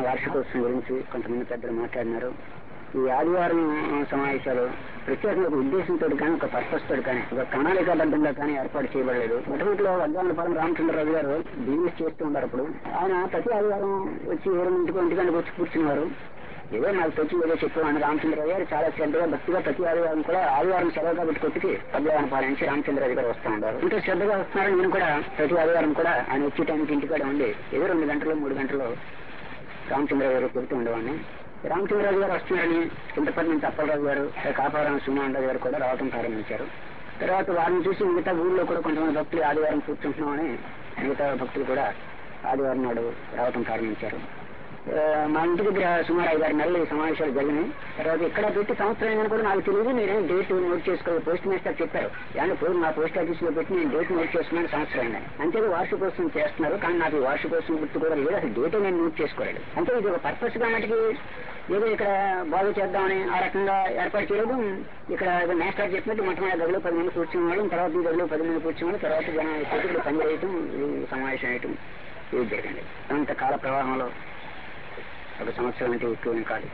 వార్షికోత్సవం గురించి కొంతమంది పెద్దలు మాట్లాడినారు ఈ ఆదివారం సమావేశాలు ప్రత్యేకంగా ఒక ఉద్దేశంతో కానీ ఒక పర్పస్ తోటి కానీ ఒక ప్రణాళికాబద్ధంగా కానీ ఏర్పాటు చేయబడలేదు మొట్టమొదటిలో వద్దాలపాలెం రామచంద్రరావు గారు బిజినెస్ చేస్తూ ఉన్నారు అప్పుడు ఆయన ప్రతి ఆదివారం వచ్చి ఎవరు ఇంటికి ఇంటికి వచ్చి కూర్చున్నారు ఏదో నాకు తెచ్చి ఏదో చెప్పాను రామచంద్రరావు గారు చాలా శ్రద్ధగా భక్తిగా ప్రతి ఆదివారం కూడా ఆదివారం సెలవు కాబట్టి కొట్టుకి పద్యావరం పాలించి రామచంద్రరావు గారు వస్తూ ఉంటారు ఇంకా శ్రద్ధగా వస్తున్నారు నేను కూడా ప్రతి ఆదివారం కూడా ఆయన వచ్చే టైంకి ఇంటికాడ ఉండి ఏదో రెండు గంటలు మూడు గంటలు రామచంద్రరావు గారు చెబుతూ ఉండేవాడిని రామచంద్రరావు గారు వస్తున్నారని చింతపల్లి నుంచి అప్పలరావు గారు కాపారం సుమాండరావు గారు కూడా రావటం ప్రారంభించారు తర్వాత వారిని చూసి మిగతా ఊళ్ళో కూడా కొంతమంది భక్తులు ఆదివారం కూర్చుంటున్నామని మిగతా భక్తులు కూడా ఆదివారం నాడు రావటం ప్రారంభించారు ఆ, మా ఇంటి దగ్గర సుమారు ఐదారు నెలలు ఈ సమావేశాలు జరిగినాయి తర్వాత ఇక్కడ పెట్టి సంవత్సరం అయినా కూడా నాకు తెలియదు నేనేం డేట్ నోట్ చేసుకోవాలి పోస్ట్ మాస్టర్ చెప్పారు yani పోయి మా పోస్ట్ ఆఫీస్ లో పెట్టి నేను డేట్ నోట్ చేసుకున్నాను సంవత్సరం అయిందని అంతే వార్షికోత్సవం చేస్తున్నారు కానీ నాకు ఈ వార్షికోత్సవం గుర్తు కూడా లేదు అసలు డేట్ నేను నోట్ చేసుకోలేదు అంటే ఇది ఒక పర్పస్ గా మటుకి ఏదో ఇక్కడ బాగు చేద్దామని ఆ రకంగా ఏర్పాటు చేయడం ఇక్కడ మాస్టర్ చెప్పినట్టు మొట్టమొదటి గదిలో పది మంది కూర్చునేవాడు తర్వాత ఈ గదిలో పది మంది కూర్చునేవాడు తర్వాత జనం చేతులు పని చేయటం ఈ సమావేశం వేయటం ఇది జరిగింది అంత కాల ప్రవాహంలో ఒక సంవత్సరం అంటే ఎక్కువ కాదు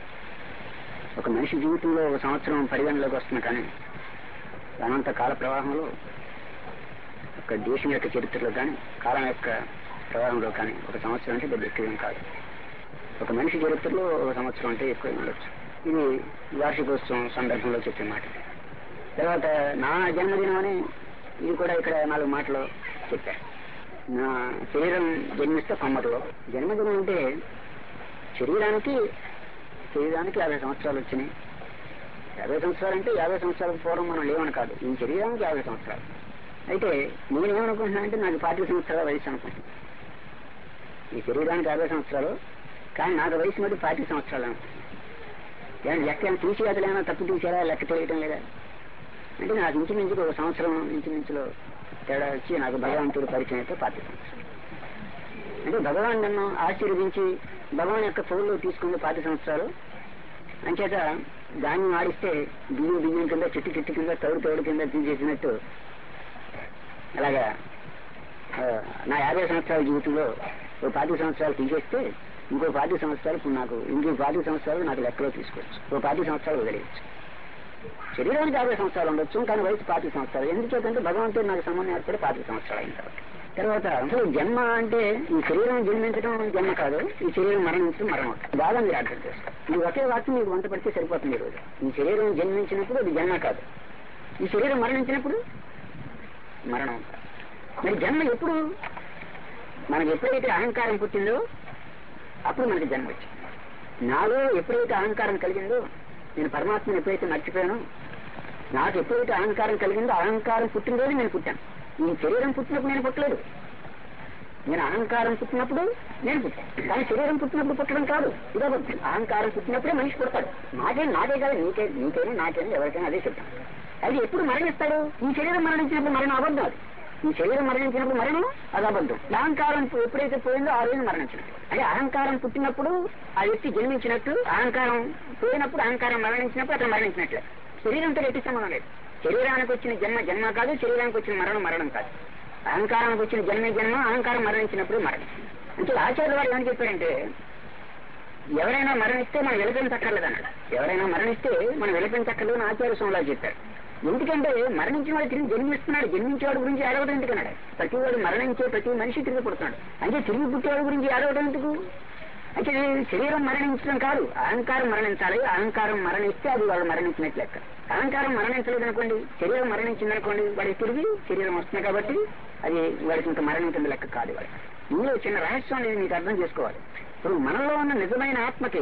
ఒక మనిషి జీవితంలో ఒక సంవత్సరం పరిగణలోకి వస్తుంది కానీ అనంత కాల ప్రవాహంలో ఒక దేశం యొక్క చరిత్రలో కానీ కాలం యొక్క ప్రవాహంలో కానీ ఒక సంవత్సరం అంటే పెద్ద ఎక్కువ కాదు ఒక మనిషి చరిత్రలో ఒక సంవత్సరం అంటే ఎక్కువ ఉండొచ్చు ఇది వార్షికోత్సవం సందర్భంలో చెప్పే మాట తర్వాత నా జన్మదినం అని ఇది కూడా ఇక్కడ నాలుగు మాటలు చెప్పారు నా శరీరం జన్మిస్తే కొమ్మటిలో జన్మదినం అంటే శరీరానికి శరీరానికి యాభై సంవత్సరాలు వచ్చినాయి యాభై సంవత్సరాలు అంటే యాభై సంవత్సరాలకు పూర్వం మనం లేవని కాదు ఈ శరీరానికి యాభై సంవత్సరాలు అయితే నేనేమనుకుంటున్నా అంటే నాకు పాతిక సంవత్సరాల వయసు అనుకుంటున్నాను ఈ శరీరానికి యాభై సంవత్సరాలు కానీ నాకు వయసు మధ్య పాతిక సంవత్సరాలు అనుకుంటున్నాను ఏమైనా లెక్క ఏమైనా తీసేయాలి ఏమైనా తప్పు తీసారా లెక్క తెలియటం లేదా అంటే నాకు ఇంచుమించుకు ఒక సంవత్సరం ఇంచుమించులో తేడా వచ్చి నాకు భగవంతుడు పరిచయం అయితే పాతిక సంవత్సరాలు అంటే భగవాన్ నన్ను ఆశీర్వదించి భగవాన్ యొక్క ఫోన్లో తీసుకుంది పాతి సంవత్సరాలు అంచేత దాన్ని ఆడిస్తే బియ్యం బియ్యం కింద చెట్టు చెట్టు కింద తౌడు తౌడు కింద తీసేసినట్టు అలాగా ఆ, నా యాభై సంవత్సరాల జీవితంలో ఓ పాతి సంవత్సరాలు తీసేస్తే ఇంకో పాతి సంవత్సరాలు ఇప్పుడు నాకు ఇంకో పాతి సంవత్సరాలు నాకు లెక్కలో తీసుకోవచ్చు ఓ పాతి సంవత్సరాలు వదిలేయచ్చు శరీరానికి యాభై సంవత్సరాలు ఉండొచ్చు కానీ వయసు పాతి సంవత్సరాలు ఎందుకంటే భగవంతుడు నాకు సంబంధం ఏర్పడి పాతి సంవత్సరాలు అయిన తర్వాత తర్వాత అసలు జన్మ అంటే ఈ శరీరం జన్మించడం జన్మ కాదు ఈ శరీరం మరణించడం మరణం బాగా మీరు అర్థం చేసుకోండి ఈ ఒకే వాక్యం మీకు వంట పడితే సరిపోతుంది ఈ రోజు ఈ శరీరం జన్మించినప్పుడు అది జన్మ కాదు ఈ శరీరం మరణించినప్పుడు మరణం కాదు మరి జన్మ ఎప్పుడు మనకి ఎప్పుడైతే అహంకారం పుట్టిందో అప్పుడు మనకి జన్మ వచ్చింది నాలో ఎప్పుడైతే అహంకారం కలిగిందో నేను పరమాత్మను ఎప్పుడైతే మర్చిపోయానో నాకు ఎప్పుడైతే అహంకారం కలిగిందో అహంకారం పుట్టిన రోజు నేను పుట్టాను ఈ శరీరం పుట్టినప్పుడు నేను పుట్టలేదు నేను అహంకారం పుట్టినప్పుడు నేను పుట్టాను కానీ శరీరం పుట్టినప్పుడు పుట్టడం కాదు ఇదో అహంకారం పుట్టినప్పుడే మనిషి పుడతాడు నాకే నాకే కాదు నీకే నీకైనా నాకైనా ఎవరికైనా అదే చెప్తాను అది ఎప్పుడు మరణిస్తాడు ఈ శరీరం మరణించినప్పుడు మరణం అబద్ధం అది ఈ శరీరం మరణించినప్పుడు మరణం అది అబద్ధం అహంకారం ఎప్పుడైతే పోయిందో ఆ రోజు మరణించినట్టు అంటే అహంకారం పుట్టినప్పుడు ఆ వ్యక్తి జన్మించినట్టు అహంకారం పోయినప్పుడు అహంకారం మరణించినప్పుడు అతను మరణించినట్లే శరీరంతో ఎట్టి సంబంధం లేదు శరీరానికి వచ్చిన జన్మ జన్మ కాదు శరీరానికి వచ్చిన మరణం మరణం కాదు అహంకారానికి వచ్చిన జన్మే జన్మ అహంకారం మరణించినప్పుడు మరణం అంటే ఆచార్య వారు ఏమని చెప్పారంటే ఎవరైనా మరణిస్తే మనం వెలిపించక్కర్లేదు అన్నాడు ఎవరైనా మరణిస్తే మనం వెలిపించక్కర్లేదు అని ఆచార్య స్వామిలా చెప్పారు ఎందుకంటే మరణించిన వాడు తిరిగి జన్మిస్తున్నాడు జన్మించేవాడు గురించి ఏడవడం ఎందుకన్నాడు ప్రతి వాడు మరణించే ప్రతి మనిషి తిరిగి పుడుతున్నాడు అంటే తిరిగి పుట్టేవాడి గురించి ఏడవడం ఎందుకు అంటే ఇది శరీరం మరణించడం కాదు అహంకారం మరణించాలి అహంకారం మరణిస్తే అది వాళ్ళు మరణించినట్లు లెక్క అహంకారం మరణించలేదు అనుకోండి శరీరం మరణించింది అనుకోండి వాడికి తిరిగి శరీరం వస్తుంది కాబట్టి అది వాడికి ఇంకా మరణించిన లెక్క కాదు వాడికి ఇందులో చిన్న రహస్యం అనేది మీకు అర్థం చేసుకోవాలి ఇప్పుడు మనలో ఉన్న నిజమైన ఆత్మకి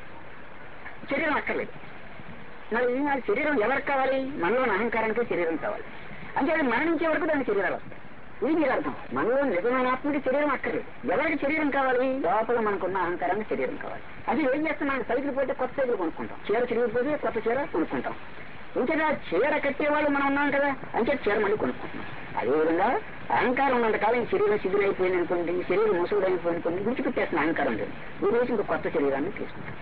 శరీరం అక్కర్లేదు మరి ఆ శరీరం ఎవరికి కావాలి మనలో ఉన్న అహంకారానికి శరీరం కావాలి అంటే అది మరణించే వరకు దాని శరీరాలు వస్తాయి ఇది మీరు అర్థం మనలో నిజమైన ఆత్మకి శరీరం అక్కర్లేదు ఎవరికి శరీరం కావాలి లోపల మనకున్న అహంకారానికి శరీరం కావాలి అది ఏం చేస్తున్నాం సైకిల్ పోతే కొత్త సైకిల్ కొనుక్కుంటాం చీర చిరిగిపోతే కొత్త చీర కొనుక్కుంటాం ఇంకేదా చీర కట్టేవాళ్ళు మనం ఉన్నాం కదా అంటే చీర మళ్ళీ కొనుక్కుంటున్నాం అదేవిధంగా అహంకారం ఉన్నంత కాలం ఈ శరీరం శిథిలు అయిపోయింది అనుకోండి ఈ శరీరం ముసుగుడు అయిపోయింది అనుకోండి విడిచిపెట్టేస్తున్న అహంకారం లేదు ఈ రోజు ఇంకో కొత్త శరీరాన్ని తీసుకుంటాం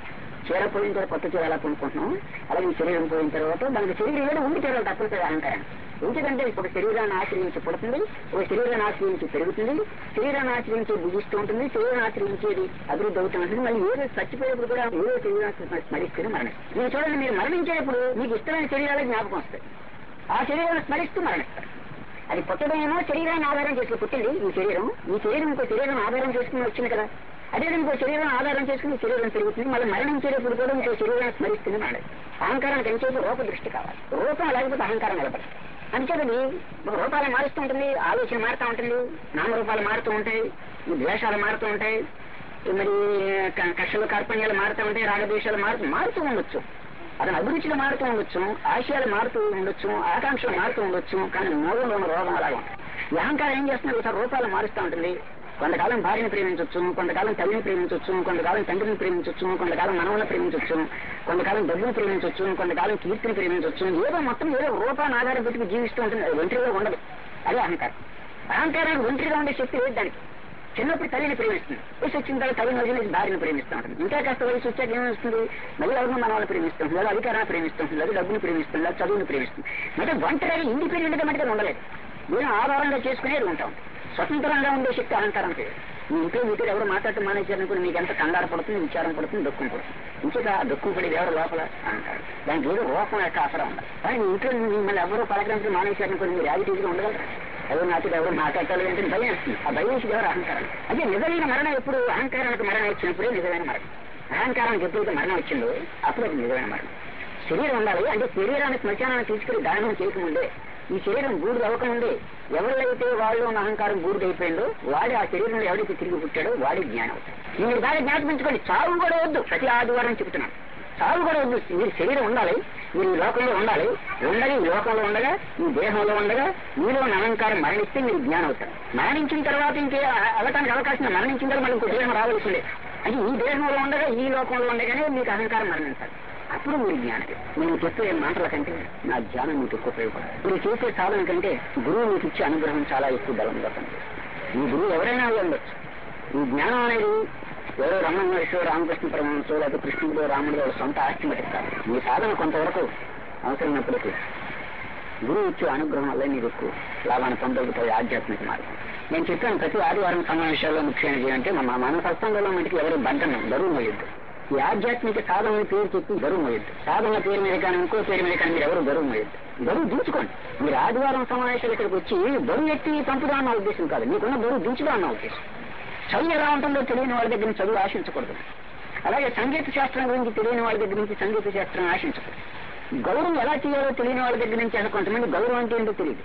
చీర పోయిన తర్వాత కొత్త చీర ఎలా కొనుక్కుంటున్నాం అలాగే ఈ శరీరం పోయిన తర్వాత మనకి శరీరం ఏదో ఉండి తీరాలి తప్పనిసరి అహంకారం ఎందుకంటే ఇప్పుడు శరీరాన్ని ఆశ్రయించి పుడుతుంది ఒక శరీరాన్ని ఆశ్రయించి పెరుగుతుంది శరీరాన్ని ఆశ్రయించి భుజిస్తూ ఉంటుంది శరీరాన్ని ఆశ్రయించేది అభివృద్ధి అవుతూ ఉంటుంది మళ్ళీ ఏదో చచ్చిపోయేప్పుడు కూడా ఏదో శరీరాన్ని స్మరిస్తూనే మరణం మీరు చూడండి మీరు మరణించేటప్పుడు మీకు ఇష్టమైన శరీరాలే జ్ఞాపకం వస్తాయి ఆ శరీరాన్ని స్మరిస్తూ మరణిస్తారు అది పుట్టడమేమో శరీరాన్ని ఆధారం చేసుకుని పుట్టింది ఈ శరీరం ఈ శరీరం ఇంకో శరీరం ఆధారం చేసుకుని వచ్చింది కదా అదే ఇంకో శరీరం ఆధారం చేసుకుని ఈ శరీరం పెరుగుతుంది మళ్ళీ మరణించేటప్పుడు కూడా ఇంకో శరీరాన్ని స్మరిస్తుంది మరణం అహంకారానికి ఎంతసేపు రూప దృష్టి కావాలి రూపం లేకపోతే అహంకారం నిలబడదు అంచేది రూపాలు మారుస్తూ ఉంటుంది ఆలోచన మారుతూ ఉంటుంది నామరూపాలు మారుతూ ఉంటాయి ఈ ద్వేషాలు మారుతూ ఉంటాయి మరి క- కక్షలు కార్పణ్యాలు మారుతూ ఉంటాయి రాగద్వేషాలు మారుతూ మారుతూ ఉండొచ్చు అతని అభిరుచులు మారుతూ ఉండొచ్చు ఆశయాలు మారుతూ ఉండొచ్చు ఆకాంక్షలు మారుతూ ఉండొచ్చు కానీ మూలంలో ఉన్న రోగం అలాగా ఉంటుంది ఈ అహంకారం ఏం చేస్తుంది ఒకసారి రూపాలు మారుస్తూ ఉంటుంది కొంతకాలం భార్యను ప్రేమించవచ్చు కొంతకాలం తల్లిని ప్రేమించవచ్చు కొంతకాలం తండ్రిని ప్రేమించవచ్చు కొంతకాలం మనవలను ప్రేమించవచ్చు కొంతకాలం డబ్బును ప్రేమించవచ్చు కొంతకాలం కీర్తిని ప్రేమించవచ్చు ఏదో మొత్తం ఏదో రూపాన్ని ఆధారం పెట్టుకు జీవిస్తూ ఉంటుంది అది ఒంటరిగా ఉండదు అదే అహంకారం అహంకారానికి ఒంటరిగా ఉండే శక్తి లేదు దానికి చిన్నప్పుడు తల్లిని ప్రేమిస్తుంది వయసు వచ్చిన తర్వాత తల్లిని వదిలేసి భార్యను ప్రేమిస్తూ ఉంటుంది ఇంకా కాస్త వయసు వచ్చాక ఏమొస్తుంది మళ్ళీ ఎవరినో మన వాళ్ళని ప్రేమిస్తుంది లేదా అధికారాన్ని ప్రేమిస్తుంది లేదా డబ్బుని ప్రేమిస్తుంది లేదా చదువుని ప్రేమిస్తుంది అంటే ఒంటరిగా ఇండిపెండెంట్ గా మటుగా ఉండలేదు నేను ఆధారంగా చేసుకునేది ఉంటాం స్వతంత్రంగా ఉండే శక్తి అహంకారం పేరు మీ ఇంట్లో మీతో ఎవరు మాట్లాడటం మానేశారనుకుని మీకు ఎంత కంగారు పడుతుంది విచారం పడుతుంది దుఃఖం పడుతుంది ఇంకేత ఆ దుఃఖం పడేది ఎవరు లోపల అహంకారం దానికి ఏదో రూపం యొక్క ఆసరా ఉండాలి కానీ మీ ఇంట్లో మిమ్మల్ని ఎవరు పలకరించడం మానేశారనుకుని మీరు యాజిటీగా ఉండగలరా ఎవరు నాతో ఎవరు మాట్లాడాలి అంటే భయం వస్తుంది ఆ భయం వేసి ఎవరు అహంకారం అదే నిజమైన మరణం ఎప్పుడు అహంకారానికి మరణం వచ్చినప్పుడే నిజమైన మరణం అహంకారానికి ఎప్పుడైతే మరణం వచ్చిందో అప్పుడు అది నిజమైన మరణం శరీరం ఉండాలి అంటే శరీరాన్ని శ్మశానాన్ని తీసుకుని దానం చేయకముందే ఈ శరీరం బూడిద అవ్వకముందే ఎవరికైతే వాళ్ళు ఉన్న అహంకారం బూడిద అయిపోయిందో వాడి ఆ శరీరంలో ఎవరైతే తిరిగి పుట్టాడో వాడి జ్ఞానం అవుతాడు మీరు బాగా జ్ఞాపకించుకోండి చావు కూడా వద్దు ప్రతి ఆదివారం చెబుతున్నాను చావు కూడా వద్దు మీరు శరీరం ఉండాలి మీరు ఈ లోకంలో ఉండాలి ఉండగా ఈ లోకంలో ఉండగా ఈ దేహంలో ఉండగా మీలో ఉన్న అహంకారం మరణిస్తే మీరు జ్ఞానం అవుతారు మరణించిన తర్వాత ఇంకే అవటానికి అవకాశం లేదు. మరణించిన తర్వాత మళ్ళీ ఇంకో దేహం రావాల్సిందే అంటే ఈ దేహంలో ఉండగా ఈ లోకంలో ఉండగానే మీకు అహంకారం మరణించాలి అప్పుడు మీరు జ్ఞానం నేను చెప్పే మాటల కంటే నా జ్ఞానం మీకు ఎక్కువ ఉపయోగపడుతుంది మీరు చేసే సాధన కంటే గురువు మీకు ఇచ్చే అనుగ్రహం చాలా ఎక్కువ బలంగా పనిచేస్తుంది ఈ గురువు ఎవరైనా అయి ఉండొచ్చు ఈ జ్ఞానం అనేది ఎవరో రమణ మహర్షి రామకృష్ణ పరమహంసో లేదా కృష్ణుడు రాముడు వాళ్ళ సొంత ఆస్తి మటుకు కాదు ఈ సాధన కొంతవరకు అవసరమైనప్పటికీ గురువు ఇచ్చే అనుగ్రహం వల్ల మీకు ఎక్కువ లాభాన్ని పొందగలుగుతాయి ఆధ్యాత్మిక మార్గం నేను చెప్పాను ప్రతి ఆదివారం సమావేశాల్లో ముఖ్యమైనది అంటే మా మన సత్సంగంలో మటుకు ఎవరు బంధనం బరువు మోయొద్దు ఈ ఆధ్యాత్మిక సాధన పేరు చెప్పి బరువు మోయొద్దు సాధన పేరు మీద కానీ ఇంకో పేరు మీద కానీ మీరు ఎవరు బరువు మోయొద్దు బరువు దించుకోండి మీరు ఆదివారం సమావేశాలు ఇక్కడికి వచ్చి బరువు ఎత్తి పంపుదా అన్న ఉద్దేశం కాదు మీకున్న బరువు దించుదా అన్న ఉద్దేశం చదువు ఎలా ఉంటుందో తెలియని వాళ్ళ దగ్గర నుంచి చదువు ఆశించకూడదు అలాగే సంగీత శాస్త్రం గురించి తెలియని వాళ్ళ దగ్గర నుంచి సంగీత శాస్త్రం ఆశించకూడదు గౌరవం ఎలా చేయాలో తెలియని వాళ్ళ దగ్గర నుంచి అసలు కొంతమంది గౌరవం అంటే ఏంటో తెలియదు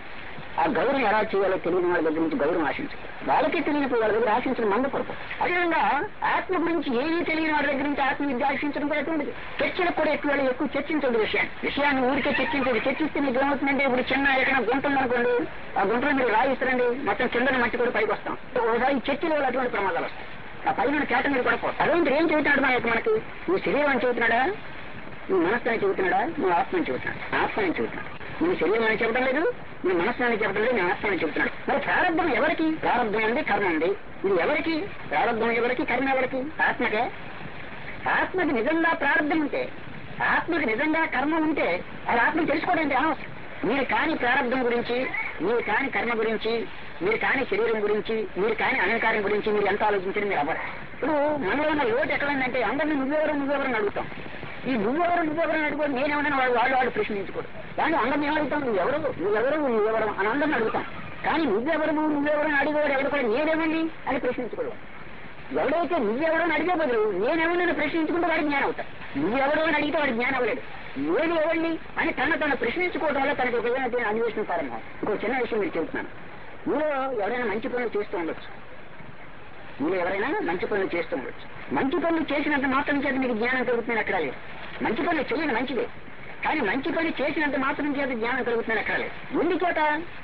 ఆ గౌరవం ఎలా చేయాలో తెలియని వాళ్ళ దగ్గర నుంచి గౌరవం ఆశించకూడదు వాళ్ళకి తెలియనప్పుడు వాళ్ళ దగ్గర ఆశించడం మందపడదు అదేవిధంగా ఆత్మ గురించి ఏమీ తెలియని వాళ్ళ దగ్గర నుంచి ఆత్మ విద్య ఆశించడం కూడా అటువంటిది చర్చలకు కూడా ఎక్కువ ఎక్కువ చర్చించదు విషయాన్ని విషయాన్ని ఊరికే చర్చించదు చర్చిస్తే మీకు ఏమవుతుందంటే ఇప్పుడు చిన్న ఎక్కడ గుంట ఉందనుకోండి ఆ గుంటలో మీరు రాయిస్తారండి మొత్తం కింద మట్టి కూడా పైకి వస్తాం ఒకసారి ఈ చర్చల వల్ల అటువంటి ప్రమాదాలు వస్తాయి ఆ పైన చేత మీద కూడా పోతాం అదేంటి ఏం చెబుతున్నాడు మనకి మనకి ఈ శరీరం అని చెబుతున్నాడా నువ్వు మనస్సు అని చెబుతున్నాడా నువ్వు ఆత్మ అని చెబుతున్నాడు ఆత్మ అని చెబుతున్నాడు నువ్వు శరీరం అని చెప్పడం లేదు నువ్వు మనస్సు అని చెప్పడం లేదు నేను ఆత్మ అని చెబుతున్నాడు మరి ప్రారంభం ఎవరికి ప్రారంభం ఉంది కర్మ ఉంది ఇది ఎవరికి ప్రారంభం ఎవరికి కర్మ ఎవరికి ఆత్మకే ఆత్మకి నిజంగా ప్రారంభం ఉంటే ఆత్మకి నిజంగా కర్మ ఉంటే అది ఆత్మను తెలుసుకోవడం ఏంటి అనవసరం మీరు కాని ప్రారంభం గురించి మీరు కాని కర్మ గురించి మీరు కాని శరీరం గురించి మీరు కాని అహంకారం గురించి మీరు ఎంత ఆలోచించండి మీరు అవ్వరు ఇప్పుడు మనలో ఉన్న లోటు ఎక్కడ ఉందంటే అందరినీ నువ్వెవరు నువ్వెవరు అని అడుగుతాం ఈ నువ్వెవరు నువ్వెవరు అని అడుగుతాం నేనేమన్నా వాళ్ళు వాళ్ళు వాళ్ళు ప్రశ్నించుకోడు కానీ అందరిని ఏమడుగుతాం నువ్వెవరు నువ్వెవరు నువ్వెవరు అని అందరిని అడుగుతాం కానీ నువ్వెవరు నువ్వెవరు అని అడిగేవాడు ఎవరు కూడా నేనేమండి అని ప్రశ్నించుకోడు ఎవడైతే నువ్వెవరో అని అడిగే బదులు నేనెవరిని ప్రశ్నించుకుంటే వాడి జ్ఞానం అవుతాడు నువ్వెవరో అని అడిగితే వాడి జ్ఞానం అవ్వలేడు నేను ఎవరిని అని తన తను ప్రశ్నించుకోవడం వల్ల తనకు ఒక విధమైన అన్వేషణ ప్రారంభం ఇంకో చిన్న విషయం మీరు చెబుతున్నాను మీలో ఎవరైనా మంచి పనులు చేస్తూ ఉండొచ్చు మీరు ఎవరైనా మంచి పనులు చేస్తూ ఉండొచ్చు మంచి పనులు చేసినంత మాత్రం చేత మీకు జ్ఞానం కలుగుతుందని ఎక్కడా లేదు మంచి పనులు చేయడం మంచిదే కానీ మంచి పని చేసినంత మాత్రం చేత జ్ఞానం కలుగుతుందని ఎక్కడా లేదు ఎందుచేత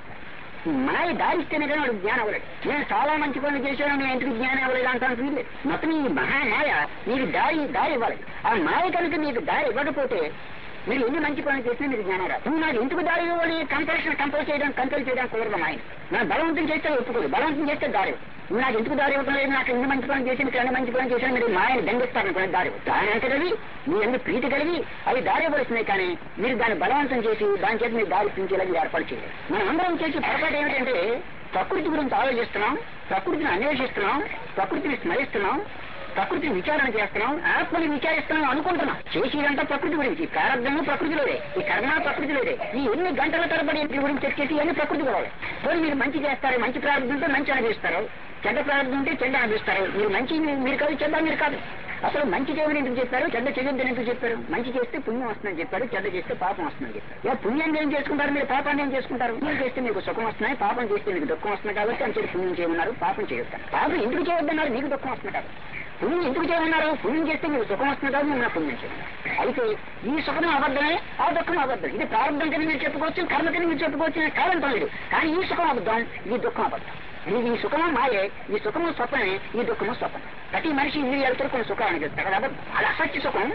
మాయ దారిస్తేనే కానీ వాడు జ్ఞానం అవ్వలేడు నేను చాలా మంచి పనులు చేశాను నేను ఎందుకు జ్ఞానం అవ్వలేదు అంటాను వీళ్ళు మొత్తం ఈ మహామాయ మీకు దారి దారి ఇవ్వాలి ఆ మాయ కనుక మీకు దారి ఇవ్వకపోతే మీరు ఎన్ని మంచి పనులు చేసినా మీరు జ్ఞానం రాదు నువ్వు నాకు ఎందుకు దారి ఇవ్వాలి కంపల్షన్ కంపల్ చేయడం కంట్రోల్ చేయడం కుదరదు మాయ నా బలవంతం చేస్తే ఒప్పుకోదు బలవంతం చేస్తే దారి ఇవ్వదు. నువ్వు నాకు ఎందుకు దారి ఇవ్వడం లేదు నాకు ఇన్ని మంచి పని చేసి ఇక్కడ ఎన్ని మంచి పని చేశాను మీరు మా ఆయన దండిస్తారు అనుకునే దారి దాని అంత కలిగి మీ అన్ని ప్రీతి కలిగి అవి దారి ఇవ్వవలసినాయి కానీ మీరు దాన్ని బలవంతం చేసి దాని చేత మీరు దారి పెంచేలా మీరు ఏర్పాటు చేయాలి మనం అందరం చేసి పొరపాటు ఏమిటంటే ప్రకృతి గురించి ఆలోచిస్తున్నాం ప్రకృతిని అన్వేషిస్తున్నాం ప్రకృతిని స్మరిస్తున్నాం ప్రకృతిని విచారణ చేస్తున్నాం ఆత్మని విచారిస్తున్నాం అనుకుంటున్నాం చేసేదంతా ప్రకృతి గురించి ప్రారంభము ప్రకృతిలోదే ఈ కర్మ ప్రకృతిలోదే ఈ ఎన్ని గంటల తరబడి ఇంటి గురించి చర్చేసి ఇవన్నీ ప్రకృతి కావాలి పోనీ మీరు మంచి చేస్తారు మంచి ప్రారంభం ఉంటే మంచి అనిపిస్తారు చెడ్డ ప్రారంభం ఉంటే చెడ్డ అనిపిస్తారు మీరు మంచి మీరు కాదు చెడ్డ మీరు కాదు అసలు మంచి చేయమని ఎందుకు చెప్పారు చెడ్డ చేయొద్దని ఎందుకు చెప్పారు మంచి చేస్తే పుణ్యం వస్తుందని చెప్పారు చెడ్డ చేస్తే పాపం వస్తుందని చెప్పారు ఇలా పుణ్యాన్ని ఏం చేసుకుంటారు మీరు పాపాన్ని ఏం చేసుకుంటారు పుణ్యం చేస్తే మీకు సుఖం వస్తున్నాయి పాపం చేస్తే మీకు దుఃఖం వస్తుంది కాబట్టి అంతే పుణ్యం చేయమన్నారు పాపం చేయొద్దారు పాపం ఎందుకు చేయొద్దన్నారు మీకు దుఃఖం వస్తుంది కాబట్టి పుణ్యం ఎందుకు చేయమన్నారు పుణ్యం చేస్తే మీకు సుఖం వస్తుంది కాబట్టి మిమ్మల్ని పుణ్యం చేయమన్నారు అయితే ఈ సుఖం అబద్ధమే ఆ దుఃఖం అబద్ధం ఇది ప్రారంభం కింద మీరు చెప్పుకోవచ్చు కర్మ కింద మీరు చెప్పుకోవచ్చు కాలంతో లేదు కానీ ఈ సుఖం అబద్ధం ఈ దుఃఖం అబద్ధం ఇది ఈ సుఖము మాయే ఈ సుఖము స్వప్నమే ఈ దుఃఖము స్వప్నం ప్రతి మనిషి ఇంద్రియాలతో కొన్ని సుఖాన్ని చెప్తారు అది అబద్ధం అది అసత్య సుఖం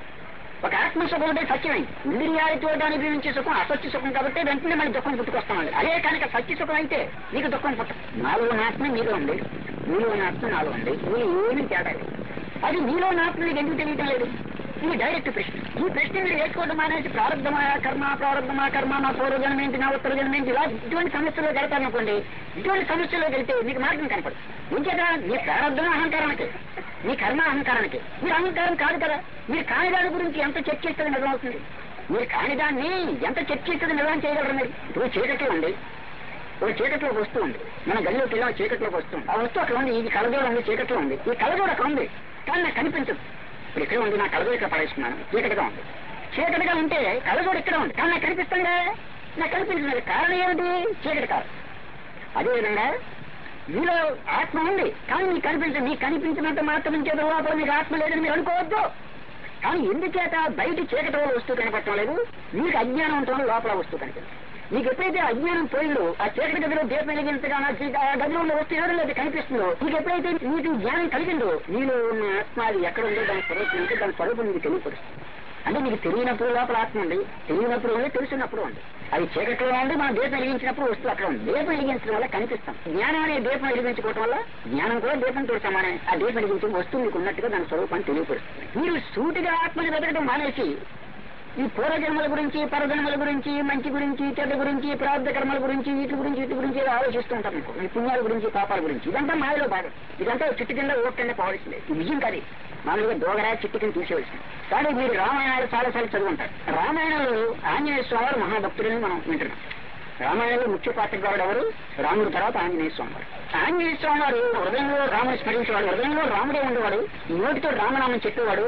ఒక ఆత్మ సుఖం అంటే సత్యమైంది ఇంద్రియాలతో అనుభవించే సుఖం అసత్య సుఖం కాబట్టి వెంటనే మనకి దుఃఖం పుట్టుకొస్తామండి అదే కనుక సత్య సుఖం అయితే నీకు దుఃఖం పుట్ట నాలో ఉన్న ఆత్మ నీలో ఉంది నీలో ఉన్న ఆత్మ నాలో ఉంది నీలో ఏమీ తేడా లేదు అది నీలో ఉన్న ఆత్మ నీకు ఎందుకు తెలియటం లేదు ఇది డైరెక్ట్ ప్రశ్న ఈ ప్రశ్న మీరు వేసుకోవడం అనేది ప్రారంభమా కర్మ ప్రారంభమా కర్మ నా పూర్వజన్మ ఏంటి నా ఉత్తర జన్మ ఏంటి ఇలా ఇటువంటి సమస్యలో గడపాలనుకోండి ఇటువంటి సమస్యలో వెళ్తే మీకు మార్గం కనపడదు ఇంకేదా మీ ప్రారంభం అహంకారానికి మీ కర్మ అహంకారానికి మీరు అహంకారం కాదు కదా మీరు కాని దాని గురించి ఎంత చర్చిస్తుంది నిజం అవుతుంది మీరు కాని దాన్ని ఎంత చర్చిస్తుంది నిజం చేయగలరు మీరు ఇప్పుడు చీకట్లో ఉంది ఒక చీకట్లో ఒక వస్తువు ఉంది మన గదిలోకి వెళ్ళాం చీకట్లోకి వస్తుంది ఆ వస్తువు అక్కడ ఉంది ఇది కలదోడ ఉంది చీకట్లో ఉంది ఈ కలదోడ అక్కడ ఉంది కానీ నాకు కనిపించదు ఇప్పుడు ఇక్కడ ఉంది నా కలదోడ ఇక్కడ పడేస్తున్నాను చీకటిగా ఉంది చీకటిగా ఉంటే కలదోడ ఇక్కడ ఉంది కానీ నాకు కనిపిస్తుందా నాకు కనిపించలేదు కారణం ఏమిటి చీకటి కాదు అదేవిధంగా మీలో ఆత్మ ఉంది కానీ మీకు కనిపించదు మీకు కనిపించినంత మాత్రం చేత లోపల మీకు ఆత్మ లేదని మీరు అనుకోవద్దు కానీ ఎందుచేత బయట చీకటి వల్ల వస్తువు కనపడటం లేదు మీకు అజ్ఞానంతో లోపల వస్తువు కనిపిస్తుంది మీకు ఎప్పుడైతే అజ్ఞానం పోయిందో ఆ చీకటి గదిలో దీపం వెలిగించగా ఆ చీ- ఆ గదిలో ఉన్న వస్తువు ఎవరు లేదు కనిపిస్తుందో మీకు ఎప్పుడైతే మీకు జ్ఞానం కలిగిందో మీలో ఉన్న ఆత్మ అది ఎక్కడ ఉందో దాని స్వరూపం ఉంటే దాని స్వరూపం మీకు తెలియపరుస్తుంది అంటే మీకు తెలియనప్పుడు లోపల ఆత్మ ఉంది తెలియనప్పుడు ఉంది తెలిసినప్పుడు ఉంది అది చీకట్లో ఉంది మనం దీపం వెలిగించినప్పుడు వస్తువు అక్కడ ఉంది దీపం వెలిగించడం వల్ల కనిపిస్తాం జ్ఞానం అనే దీపం వెలిగించుకోవడం వల్ల జ్ఞానం కూడా దీపంతో సమానం ఆ దీపం వెలిగించిన వస్తువు మీకు ఉన్నట్టుగా దాని స్వరూపాన్ని తెలియపరుస్తుంది మీరు సూటిగా ఆత్మని వెతకడం మానేసి ఈ పూర్వజన్మల గురించి పరజన్మల గురించి మంచి గురించి చెడ్డ గురించి ప్రార్థ కర్మల గురించి వీటి గురించి వీటి గురించి ఏదో ఆలోచిస్తూ ఉంటాం మీకు ఈ పుణ్యాల గురించి పాపాల గురించి ఇదంతా మాయలో భాగం ఇదంతా చిట్టు కింద ఓట్ కింద పోవాల్సిందే ఇది విజయం కాదు ఇది. మామూలుగా దోగరా చిట్టు కింద తీసేవలసింది కానీ మీరు రామాయణాలు చాలాసార్లు చదువుంటారు రామాయణంలో ఆంజనేయ స్వామి వారు మహాభక్తులని మనం వింటున్నాం రామాయణంలో ముఖ్య పాత్రగాడు ఎవరు రాముడు తర్వాత ఆంజనేయ స్వామి వారు ఆంజనేయ స్వామి వారు హృదయంలో రాముని స్మరించేవాడు హృదయంలో రాముడే ఉండేవాడు నోటితో రామనామం చెప్పేవాడు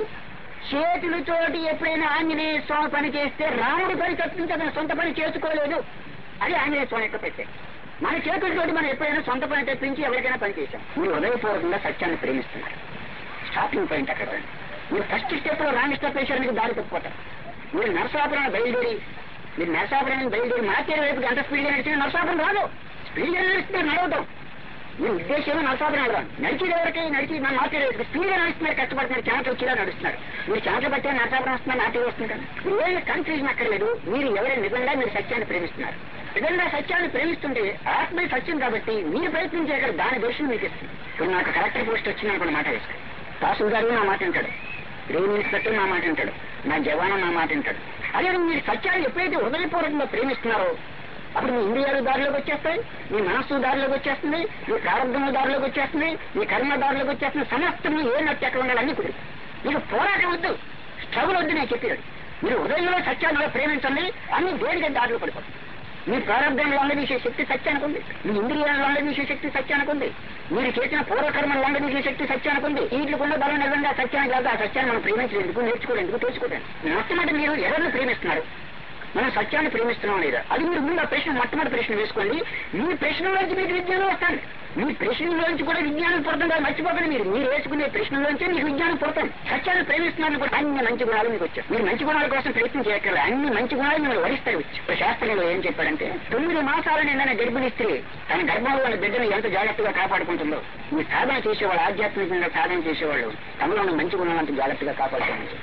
చేతులతోటి ఎప్పుడైనా ఆంజనేయ స్వామి పని చేస్తే రాముడి పని తప్పించి అతను సొంత పని చేసుకోలేదు అది ఆంజనేయ స్వామి యొక్క ప్రత్యేకత మన చేతులతోటి మనం ఎప్పుడైనా సొంత పని తప్పించి ఎవరికైనా పని చేశాం మీరు హృదయపూర్వకంగా సత్యాన్ని ప్రేమిస్తున్నారు స్టార్టింగ్ పాయింట్ అక్కడ రండి. మీరు ఫస్ట్ స్టెప్ లో రాంగ్ స్టెప్ వేసారు మీకు దారి తప్పిపోతారు మీరు నరసాపురం బయలుదేరి మీరు నరసాపురం బయలుదేరి మార్కెట్ వైపు గంట స్పీడ్గా నడిచిన నరసాపురం రాదు స్పీడ్గా నడిస్తే నడవటం మీ ఉద్దేశం నరసాపురం వెళ్ళాలి నడిచి ఎవరికి నడిచి మన మార్కెట్ వైపు స్పీడ్గా నడుస్తున్నారు కష్టపడుతున్నారు చెమటలు వచ్చేలా నడుస్తున్నారు మీరు చెమటలు పట్టే నరసాపురం వస్తున్నారు నాటి వస్తుంది కదా మీరు ఏమి కన్ఫ్యూజన్ అక్కర్లేదు మీరు ఎవరైనా నిజంగా మీరు సత్యాన్ని ప్రేమిస్తున్నారు నిజంగా సత్యాన్ని ప్రేమిస్తుంటే ఆత్మే సత్యం కాబట్టి మీరు ప్రయత్నం చేయగలరు దాని దర్శనం మీకు ఇస్తుంది ఇప్పుడు నాకు కలెక్టర్ పోస్ట్ వచ్చింది అనుకున్న మాట వేసుకోండి తహసీల్దారు నా మాట వింటాడు రెవెన్యూ ఇన్స్పెక్టర్ నా మాట వింటాడు నా జవాను నా మాట వింటాడు అదే మీరు సత్యాన్ని ఎప్పుడైతే హృదయపూర్వకంగా ప్రేమిస్తున్నారో అప్పుడు మీ ఇంద్రియాలు దారిలోకి వచ్చేస్తాయి మీ మనస్సు దారిలోకి వచ్చేస్తుంది మీ ప్రారంభము దారిలోకి వచ్చేస్తుంది మీ కర్మ దారిలోకి వచ్చేస్తుంది సమస్తము ఏ నట్టు ఎక్కడ ఉండాలి అన్ని కుదిరి మీకు పోరాటం వద్దు స్ట్రగుల్ వద్దు నేను చెప్పేది మీరు హృదయంలో సత్యాన్ని ప్రేమించండి అన్ని దేనికే దారిలో పడిపోతుంది మీ ప్రారంభంలో లొంగదీసే శక్తి సత్యానికి ఉంది మీ ఇంద్రియాలను లొంగదీసే శక్తి సత్యానికి ఉంది మీరు చేసిన పూర్వకర్మలు లొంగదీసే శక్తి సత్యానికి ఉంది వీటికున్న బలం నిజంగా సత్యానికి కాదు ఆ సత్యాన్ని మనం ప్రేమించేందుకు నేర్చుకోలేందుకు తెలుసుకోలేదు మొట్టమొదటి మీరు ఎవరిని ప్రేమిస్తున్నారు మనం సత్యాన్ని ప్రేమిస్తున్నాం లేదా అది మీరు ముందు ఆ ప్రశ్న మొట్టమొదటి ప్రశ్న వేసుకోండి మీ ప్రశ్నలోంచి మీకు విజ్ఞానం వస్తాను మీ ప్రశ్నలోంచి కూడా విజ్ఞానం పుడతాం కదా మర్చిపోకండి మీరు మీరు వేసుకునే ప్రశ్నలోంచి మీకు విజ్ఞానం పుడతాం సత్యాన్ని ప్రేమిస్తున్నారని కూడా అన్ని మంచి గుణాలు మీకు వచ్చాయి మీరు మంచి గుణాల కోసం ప్రయత్నం చేయక్కర్లే అన్ని మంచి గుణాలు మిమ్మల్ని వరిస్తాయి వచ్చి ఇప్పుడు శాస్త్రంలో ఏం చెప్పారంటే తొమ్మిది మాసాల నిండిన గర్భిణీ స్త్రీ తన గర్భంలో ఉన్న బిడ్డను ఎంత జాగ్రత్తగా కాపాడుకుంటుందో ఈ సాధన చేసేవాళ్ళు ఆధ్యాత్మికంగా సాధన చేసేవాళ్ళు తమలో ఉన్న మంచి గుణాలను అంత జాగ్రత్తగా కాపాడుకోవచ్చు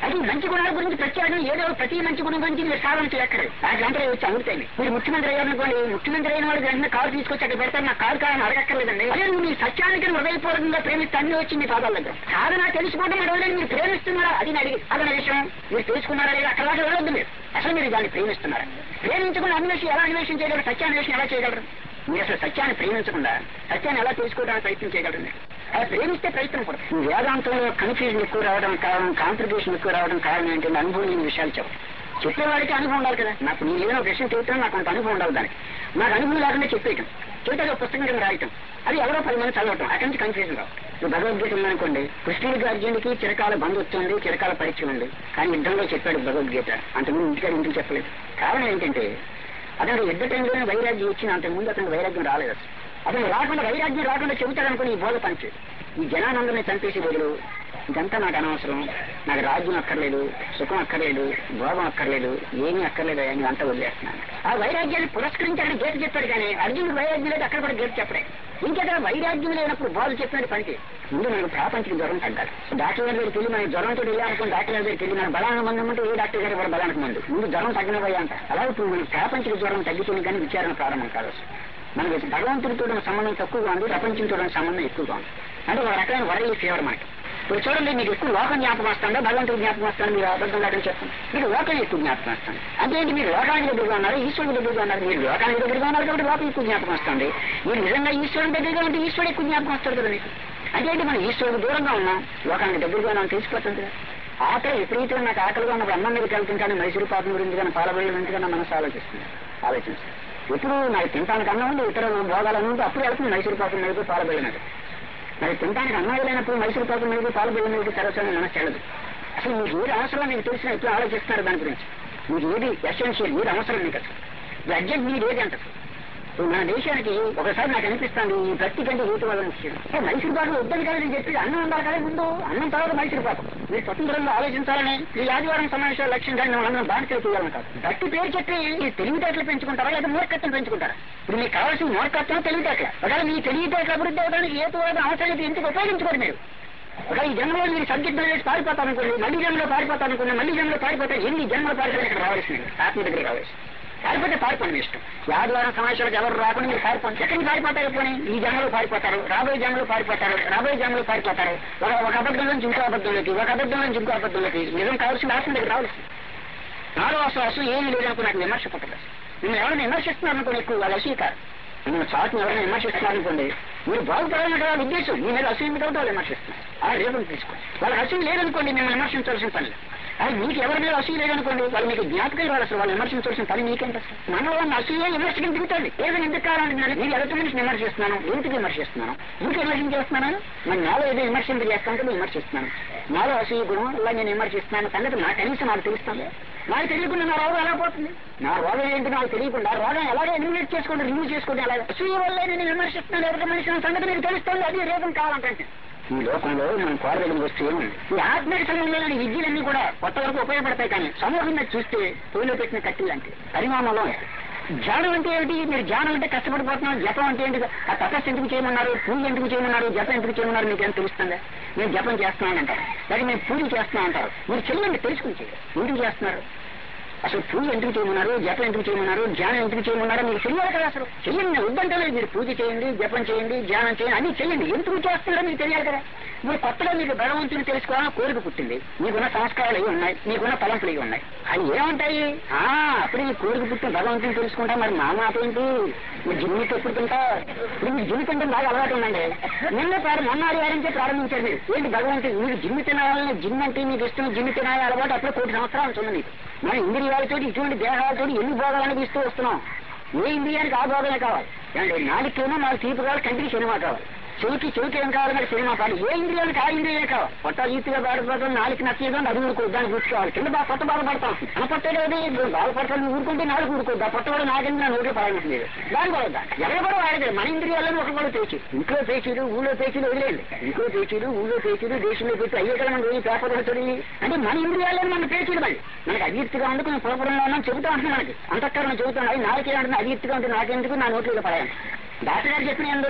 అది మంచి గుణాల గురించి ప్రత్యేకంగా ఏదో ప్రతి మంచి గుణం గురించి మీరు సాధన చేయక్కర్లేదు ఆ గంటలు వచ్చి అమృతాయి మీరు ముఖ్యమంత్రి అయ్యారనుకోండి ముఖ్యమంత్రి అయిన వాళ్ళు వెంటనే కారు తీసుకొచ్చి అక్కడ పెడతారు నాకు కారు కావాలని అడగక్కర్లేదండి అదే నువ్వు మీ సత్యానికి హృదయపూర్వకంగా ప్రేమిస్తే అన్ని వచ్చి మీ పాదాల దగ్గర సాధన తెలుసుకోవడం అడగలేదు మీరు ప్రేమిస్తున్నారా అది నేను అడిగి అదన విషయం మీరు తెలుసుకున్నారా లేదా అక్కడ దాకా వెళ్ళొద్దు మీరు అసలు మీరు దాన్ని ప్రేమిస్తున్నారా ప్రేమించకుండా అన్వేషణ ఎలా అన్వేషణ చేయగలరు సత్యాన్వేషణ ఎలా చేయగలరు మీరు అసలు సత్యాన్ని ప్రేమించకుండా సత్యాన్ని ఎలా తెలుసుకోవడానికి ప్రయత్నం చేయగలరు మీరు అలా ప్రేమిస్తే ప్రయత్నం కూడా ఈ వేదాంతంలో కన్ఫ్యూజన్ ఎక్కువ రావడం కారణం కాంట్రిబ్యూషన్ ఎక్కువ రావడం కారణం ఏంటంటే అనుభవం లేని విషయాలు చెప్పడం చెప్పేవాడికి అనుభవం ఉండాలి కదా నాకు నేను ఏదైనా ఒక విషయం చెబుతాను నాకు కొంత అనుభవం ఉండాలి దానికి నాకు అనుభవం లేకుండా చెప్పేయటం చెబితే ఒక పుస్తకం కింద రాయటం అది ఎవరో పది మంది చదవటం అక్కడి నుంచి కన్ఫ్యూజన్ రావు ఇప్పుడు భగవద్గీత ఉందనుకోండి కృష్ణుడికి అర్జునుడికి చిరకాల బంధుత్వం ఉంది చిరకాల పరిచయం ఉంది కానీ యుద్ధంలో చెప్పాడు భగవద్గీత అంతకుముందు ఇంటికాడ ఇంటికి చెప్పలేదు కారణం ఏంటంటే అతను యుద్ధ టైంలోనే వైరాగ్యం ఇచ్చిన అంతకుముందు అతనికి వైరాగ్యం రాలేదు అసలు అతను రాకుండా వైరాగ్యం రాకుండా చెబుతాడనుకుని ఈ బోధ పనిచేది ఈ జనానందరినీ చంపేసి బదులు ఇదంతా నాకు అనవసరం నాకు రాజ్యం అక్కర్లేదు సుఖం అక్కర్లేదు భోగం అక్కర్లేదు ఏమీ అక్కర్లేదు అని అంతా వదిలేస్తున్నాను ఆ వైరాగ్యాన్ని పురస్కరించి అక్కడ గీత చెప్పాడు కానీ అర్జునుడు వైరాగ్యం లేదు అక్కడ కూడా గీత చెప్పడే ఇంకేదా వైరాగ్యం లేనప్పుడు బోధ చెప్పినట్టు పనికి ముందు మనకు ప్రాపంచిక జ్వరం తగ్గాలి డాక్టర్ గారి దగ్గరికి వెళ్ళి మన జ్వరంతో వెళ్ళామనుకుని డాక్టర్ గారి దగ్గరికి వెళ్ళి మన బలానికి మందు ఉంటే ఏ డాక్టర్ గారు కూడా బలానికి మందు ముందు జ్వరం తగ్గినవయ్యా అంట అలా ఇప్పుడు మన ప్రాపంచిక జ్వరం తగ్గుతుంది కానీ విచారణ ప్రారంభం కాదు అసలు. మనకి భగవంతుడితో ఉన్న సంబంధం తక్కువగా ఉంది ప్రపంచంతో ఉన్న సంబంధం ఎక్కువగా ఉంది అంటే ఒక రకమైన వరల్డ్ ఫీవర్ మనకి ఇప్పుడు చూడండి మీకు ఎక్కువ లోకం జ్ఞాపకం వస్తుందా భగవంతుడి జ్ఞాపకం వస్తాను మీరు అబద్ధం కాదని చెప్పండి మీకు లోకం ఎక్కువ జ్ఞాపకం వస్తుంది అంటే ఏంటి మీరు లోకానికి దగ్గరగా ఉన్నారు ఈశ్వరుడి దగ్గరగా ఉన్నారు మీరు లోకానికి దగ్గరగా ఉన్నారు కాబట్టి లోకం ఎక్కువ జ్ఞాపకం వస్తుంది మీరు నిజంగా ఈశ్వరుడి దగ్గరగా ఉంటే ఈశ్వరుడు ఎక్కువ జ్ఞాపకం వస్తాడు కదా మీకు అంటే ఏంటి మనం ఈశ్వరుడు దూరంగా ఉన్నాం లోకానికి దగ్గరగా ఉన్నాం తెలిసిపోతుంది కదా ఆకలి విపరీతంగా నాకు ఆకలిగా ఉన్నప్పుడు అన్నం మీదకి వెళ్తుంటాను మైసూరు పాపం గురించి కానీ పాలబడి గురించి కానీ మనసు ఆలోచిస్తుంది ఆలోచిస్తుంది ఇప్పుడు నాకు తినడానికి అన్నం ఉంది ఇతర భోగాలను ఉంది అప్పుడు వెళ్తుంది మైసూరు పాపం మీద పాలబడి మీద మరి తినడానికి అన్నం లేనప్పుడు మైసూరు పాపం మీద పాలబడి మీద తరచని మనసు వెళ్ళదు అసలు మీకు ఏది అవసరం మీకు తెలిసిన ఎప్పుడు ఆలోచిస్తున్నారు దాని గురించి మీకు ఏది ఎసెన్షియల్ ఏది అవసరం మీకు అసలు ఈ అర్జెంట్ మీరు ఏది అంటారు ఇప్పుడు మన దేశానికి ఒకసారి నాకు అనిపిస్తుంది ఈ భక్తి కంటే ఏటి వల్ల ముఖ్యం ఏ మైసూరు పాకం వద్దని కదా నేను చెప్పి అన్నం ఉండాలి కదా ముందు అన్నం తర్వాత మైసూరు పాకం మీరు స్వతంత్రంగా ఆలోచించాలని ఈ ఆదివారం సమావేశాల లక్ష్యం కానీ మనం అందరం బాధ్యత చేయాలని కాదు భక్తి పేరు చెప్పి ఈ తెలివితేటలు పెంచుకుంటారా లేదా మూర్ఖత్వం పెంచుకుంటారా ఇప్పుడు మీకు కావాల్సిన మూర్ఖత్వం తెలివితేటలు ఒకవేళ మీ తెలివితేటలు అభివృద్ధి అవడానికి ఏ తోడు అవసరం అయితే ఎందుకు ఉపయోగించుకోరు మీరు ఒక ఈ జన్మలో మీరు సబ్జెక్ట్ మీద పారిపోతాను అనుకోండి మళ్ళీ జన్మలో పారిపోతాను అనుకోండి మళ్ళీ జన్మలో పారిపోతే ఎన్ని జన్మలు పారిపోతే ఇక్కడ రావాల్సింది ఆత్మ దగ్గర రావాల్సింది పారిపోతే పారిపోండి మీ ఇష్టం ఈ ఆదివారం సమావేశాలకు ఎవరు రాకుండా మీరు పారిపోండి ఎక్కడికి పారిపోతారు పోనీ ఈ జన్మలో పారిపోతారు రాబోయే జన్మలో పారిపోతారు రాబోయే జన్మలో పారిపోతారు ఒక ఒక అబద్ధం నుంచి ఇంకో అబద్ధంలోకి ఒక అబద్ధం నుంచి ఇంకో అబద్ధంలోకి నిజం కావాల్సిన ఆత్మ దగ్గర రావాల్సింది నాలో అసలు అసలు ఏమీ లేదనుకో నాకు విమర్శ పుట్టదు నేను ఎవరైనా విమర్శిస్తున్నారు అనుకోండి ఎక్కువ వాళ్ళు అసీకారు నేను చాటును ఎవరైనా విమర్శిస్తున్నారు అనుకోండి మీరు బాగుపడాలని వాళ్ళ ఉద్దేశం మీ మీద అసూయ కాబట్టి వాళ్ళు విమర్శిస్తున్నారు ఆ రేపు తీసుకోండి వాళ్ళకి అసూయ లేదనుకోండి మిమ్మల్ని విమర్శించాల్సిన పని లేదు అది మీకు ఎవరి మీద అసూయ లేదనుకోండి వాళ్ళు మీకు జ్ఞాపకం రాదు అసలు వాళ్ళు విమర్శించాల్సిన పని మీకేంటి అసలు మన వాళ్ళ అసూయ విమర్శకి దిగుతుంది ఏదో ఎందుకు కావాలంటున్నాను నేను ఎదుటి మనిషిని విమర్శిస్తున్నాను ఎందుకు విమర్శిస్తున్నాను ఎందుకు విమర్శం చేస్తున్నాను మరి నాలో ఏదో విమర్శింప చేస్తానంటే విమర్శిస్తున్నాను నాలో అసూయ గుణం అలా నేను విమర్శిస్తున్నాను సంగతి నా కనీసం నాకు తెలుస్తుంది నాకు తెలియకుండా నా రోగం ఎలా పోతుంది నా రోగం ఏంటి నాకు తెలియకుండా రోగం ఎలాగో ఎలిమినేట్ చేసుకోండి రిమూవ్ చేసుకోండి అలాగే అసూయ వల్ల నేను విమర్శిస్తున్నాను ఎదుటి మనిషి సంగతి మీకు తెలుస్తుంది అది రేపం కావాలంటే ఈ లోకంలో మనం కోరదగిన వస్తువు ఏముంది ఈ ఆత్మీయ సంబంధంలోని విద్యలన్నీ కూడా కొత్త వరకు ఉపయోగపడతాయి కానీ సమూహంగా చూస్తే పొయ్యిలో పెట్టిన కట్టి లాంటి పరిణామంలో ధ్యానం అంటే ఏమిటి మీరు ధ్యానం అంటే కష్టపడిపోతున్నాం జపం అంటే ఏంటి ఆ తపస్సు ఎందుకు చేయమన్నారు పూజ ఎందుకు చేయమన్నారు జపం ఎందుకు చేయమన్నారు మీకు ఏం తెలుస్తుందా నేను జపం చేస్తున్నాను అంటారు లేకపోతే మేము పూజ చేస్తున్నాం అంటారు మీరు చెల్లండి తెలుసుకుని చేయాలి ఎందుకు చేస్తున్నారు అసలు పూజ ఎందుకు చేయమన్నారు జపం ఎందుకు చేయమన్నారు ధ్యానం ఎందుకు చేయమన్నారో మీకు తెలియాలి కదా అసలు చెయ్యండి వద్దంటే మీరు పూజ చేయండి జపం చేయండి ధ్యానం చేయండి అన్ని చేయండి ఎందుకు చేస్తున్నారో మీకు తెలియాలి కదా మీరు కొత్తగా మీకు భగవంతుని తెలుసుకోవాలని కోరిక పుట్టింది మీకున్న సంస్కారాలు ఇవి ఉన్నాయి మీకున్న తలంపులు ఇవి ఉన్నాయి అవి ఏముంటాయి ఆ అప్పుడే మీ కోరిక పుట్టిన భగవంతుని తెలుసుకుంటా మరి మా మాట ఏంటి మీరు జిమ్మికి ఎప్పుడు తింటా ఇప్పుడు మీకు జిమ్మి తింటే బాగా అలవాటు ఉందండి నిన్న ప్రారం మొన్న ఆదివారంకే ప్రారంభించారు మీరు ఏంటి భగవంతుడు మీరు జిమ్మి తినాలని జిమ్ అంటే మీకు ఇష్టం జిమ్మి తినాలి అలవాటు అప్పుడే కోటి సంవత్సరాలు ఉంటుంది మీకు మన ఇంద్రియాలతో ఇటువంటి దేహాలతో ఎన్ని భోగాలను ఇస్తూ వస్తున్నాం ఏ ఇంద్రియానికి ఆ భోగమే కావాలి అంటే నాలుగుకేమో నాలుగు తీపి కావాలి కంటికి సినిమా కావాలి చెవికి చెవికి ఏం కావాలి మరి సినిమా కావాలి ఏ ఇంద్రియానికి ఆ ఇంద్రియాలే కావాలి పొట్ట ఈతిగా బాధపడతాం నాలుగు నచ్చేదో అది ఊరుకో దాన్ని కూర్చోవాలి కింద బాగా పొట్ట బాధపడతాం మన పొట్టే లేదు బాధపడతాను ఊరుకుంటే నాలుగు ఊరుకోద్దా పొట్ట కూడా నాకెందుకు నా నోట్లో పడాలి దాని కూడా ఎవరు కూడా వాడదు మన ఇంద్రియాలను ఒక కూడా పేచి ఇంట్లో పేచీలు ఊళ్ళో పేచీలు వదిలేదు ఇంట్లో పేచీలు ఊళ్ళో పేచీలు దేశంలో పెట్టి అయ్యే కదా మనం రోజు పేపర్ చదివి అంటే మన ఇంద్రియాలను మన పేచీలు మళ్ళీ మనకి అదీర్తిగా ఉంది కొంచెం పురపురంలో ఉన్నాం చెబుతా ఉంటుంది మనకి అంతఃకరణ చెబుతాం అది నాలుగే ఉంటుంది అదీర్తిగా ఉంటుంది నాకెందుకు నా నోట్లో పడాలి డాక్టర్ గారు చెప్పిన ఏంటది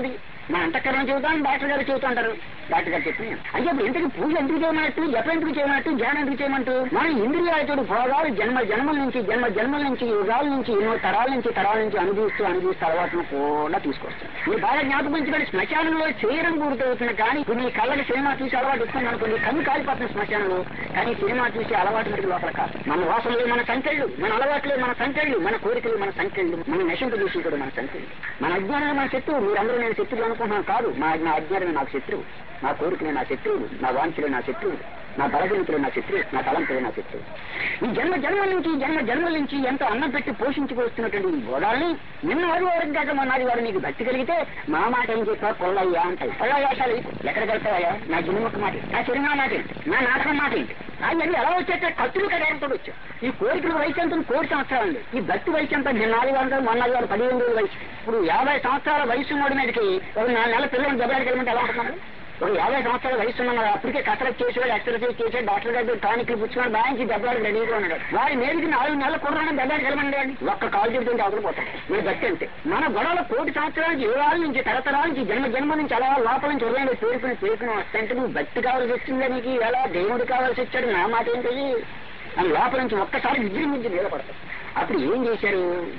మన అంతఃకరణ చెబుతాం డాక్టర్ గారు చెబుతూ ఉంటారు డాక్టర్ గారు చెప్పి అంటే ఇప్పుడు ఇంతకు పూజ ఎందుకు చేయమన్నట్టు జపం ఎందుకు చేయమన్నట్టు ధ్యానం ఎందుకు చేయమంటూ మన ఇంద్రియాలతోడు భోగాలు జన్మ జన్మల నుంచి జన్మ జన్మల నుంచి యుగాల నుంచి ఎన్నో తరాల నుంచి తరాల నుంచి అనుభవిస్తూ అనుభవిస్తూ అలవాటును కూడా తీసుకొస్తాం మీరు బాగా జ్ఞాపకం ఉంచుకోండి శ్మశానంలో చేయడం గుర్తవుతుంది కానీ ఇప్పుడు మీ కళ్ళకి సినిమా చూసి అలవాటు వస్తుంది అనుకోండి కన్ను కాలిపోతుంది శ్మశానంలో కానీ సినిమా చూసి అలవాటు మటుకు లోపల కాదు మన వాసనలే మన సంఖ్యలు మన అలవాట్లే మన సంఖ్యలు మన కోరికలు మన సంఖ్యలు మన నశింపు చూసి కూడా మన సంఖ్యలు మన అజ్ఞానమే మన శత్రువు మీరందరూ నేను శత్రువు అనుకుంటున్నాను కాదు మా నా అజ్ఞానమే నాకు శత్రువు నా కోరికలే నా శత్రువులు నా వాంఛలే నా శత్రువులు నా బలగలితులు నా శత్రువు నా తలంపులే నా శత్రువు ఈ జన్మ జన్మల నుంచి జన్మ జన్మల నుంచి ఎంతో అన్నం పెట్టి పోషించుకొస్తున్నటువంటి ఈ గోడాల్ని నిన్న ఆదివారం కాక మొన్న ఆదివారం నీకు భక్తి కలిగితే మా మాట ఏం చెప్పా పొల్లయ్యా అంటాయి పొల్లయ్యాశాలు ఎక్కడికి వెళ్తావయ్యా నా జన్మకు మాట ఏంటి? నా సినిమా మాట ఏంటి? నా నాటకం మాట ఏంటి అవన్నీ ఎలా వచ్చాక కత్తులు కడారంతో వచ్చావు ఈ కోరికల వయసు ఎంత కోటి సంవత్సరాలు ఉంది ఈ భక్తి వయసు ఎంత నిన్న ఆదివారం మొన్న ఆదివారం పదిహేను రోజుల వయసు ఇప్పుడు యాభై సంవత్సరాల వయసు ఉన్నోడి మీదకి ఒక నాలుగు నెలల పిల్లలు దెబ్బలాడికి వెళ్ళమంటే ఎలా ఉంటున్నారు ఒక యాభై సంవత్సరాల వయసు ఉన్న వాడు అప్పటికే కసరత్ చేసాడు ఎక్సర్సైజ్ చేసాడు డాక్టర్ గారు టానిక్లు పుచ్చుకొని బాయించి దెబ్బలాడి రెడీగా ఉన్నాడు వాడి మీదకి నాలుగు నెలల కుర్రాన్ని దెబ్బలాడికి వెళ్ళమండి అండి ఒక్క కాలు చెబుతుంటే అవతల పోతాడు మీరు భక్తి అంతే మన గొడవలు కోటి సంవత్సరాల యుగాల నుంచి తరతరాల నుంచి జన్మ జన్మ నుంచి అలా లోపల నుంచి హృదయంలో పేరుకుని పేరుకుని వస్తుంటే నువ్వు భక్తి కావాల్సి వచ్చిందా నీకు ఎలా దేవుడు కావాల్సి వచ్చాడు నా మాట ఏంటి అని లోపల నుంచి ఒక్కసారి విజృంభించి నిలబడతాడు అప్పుడు ఏం చేశారు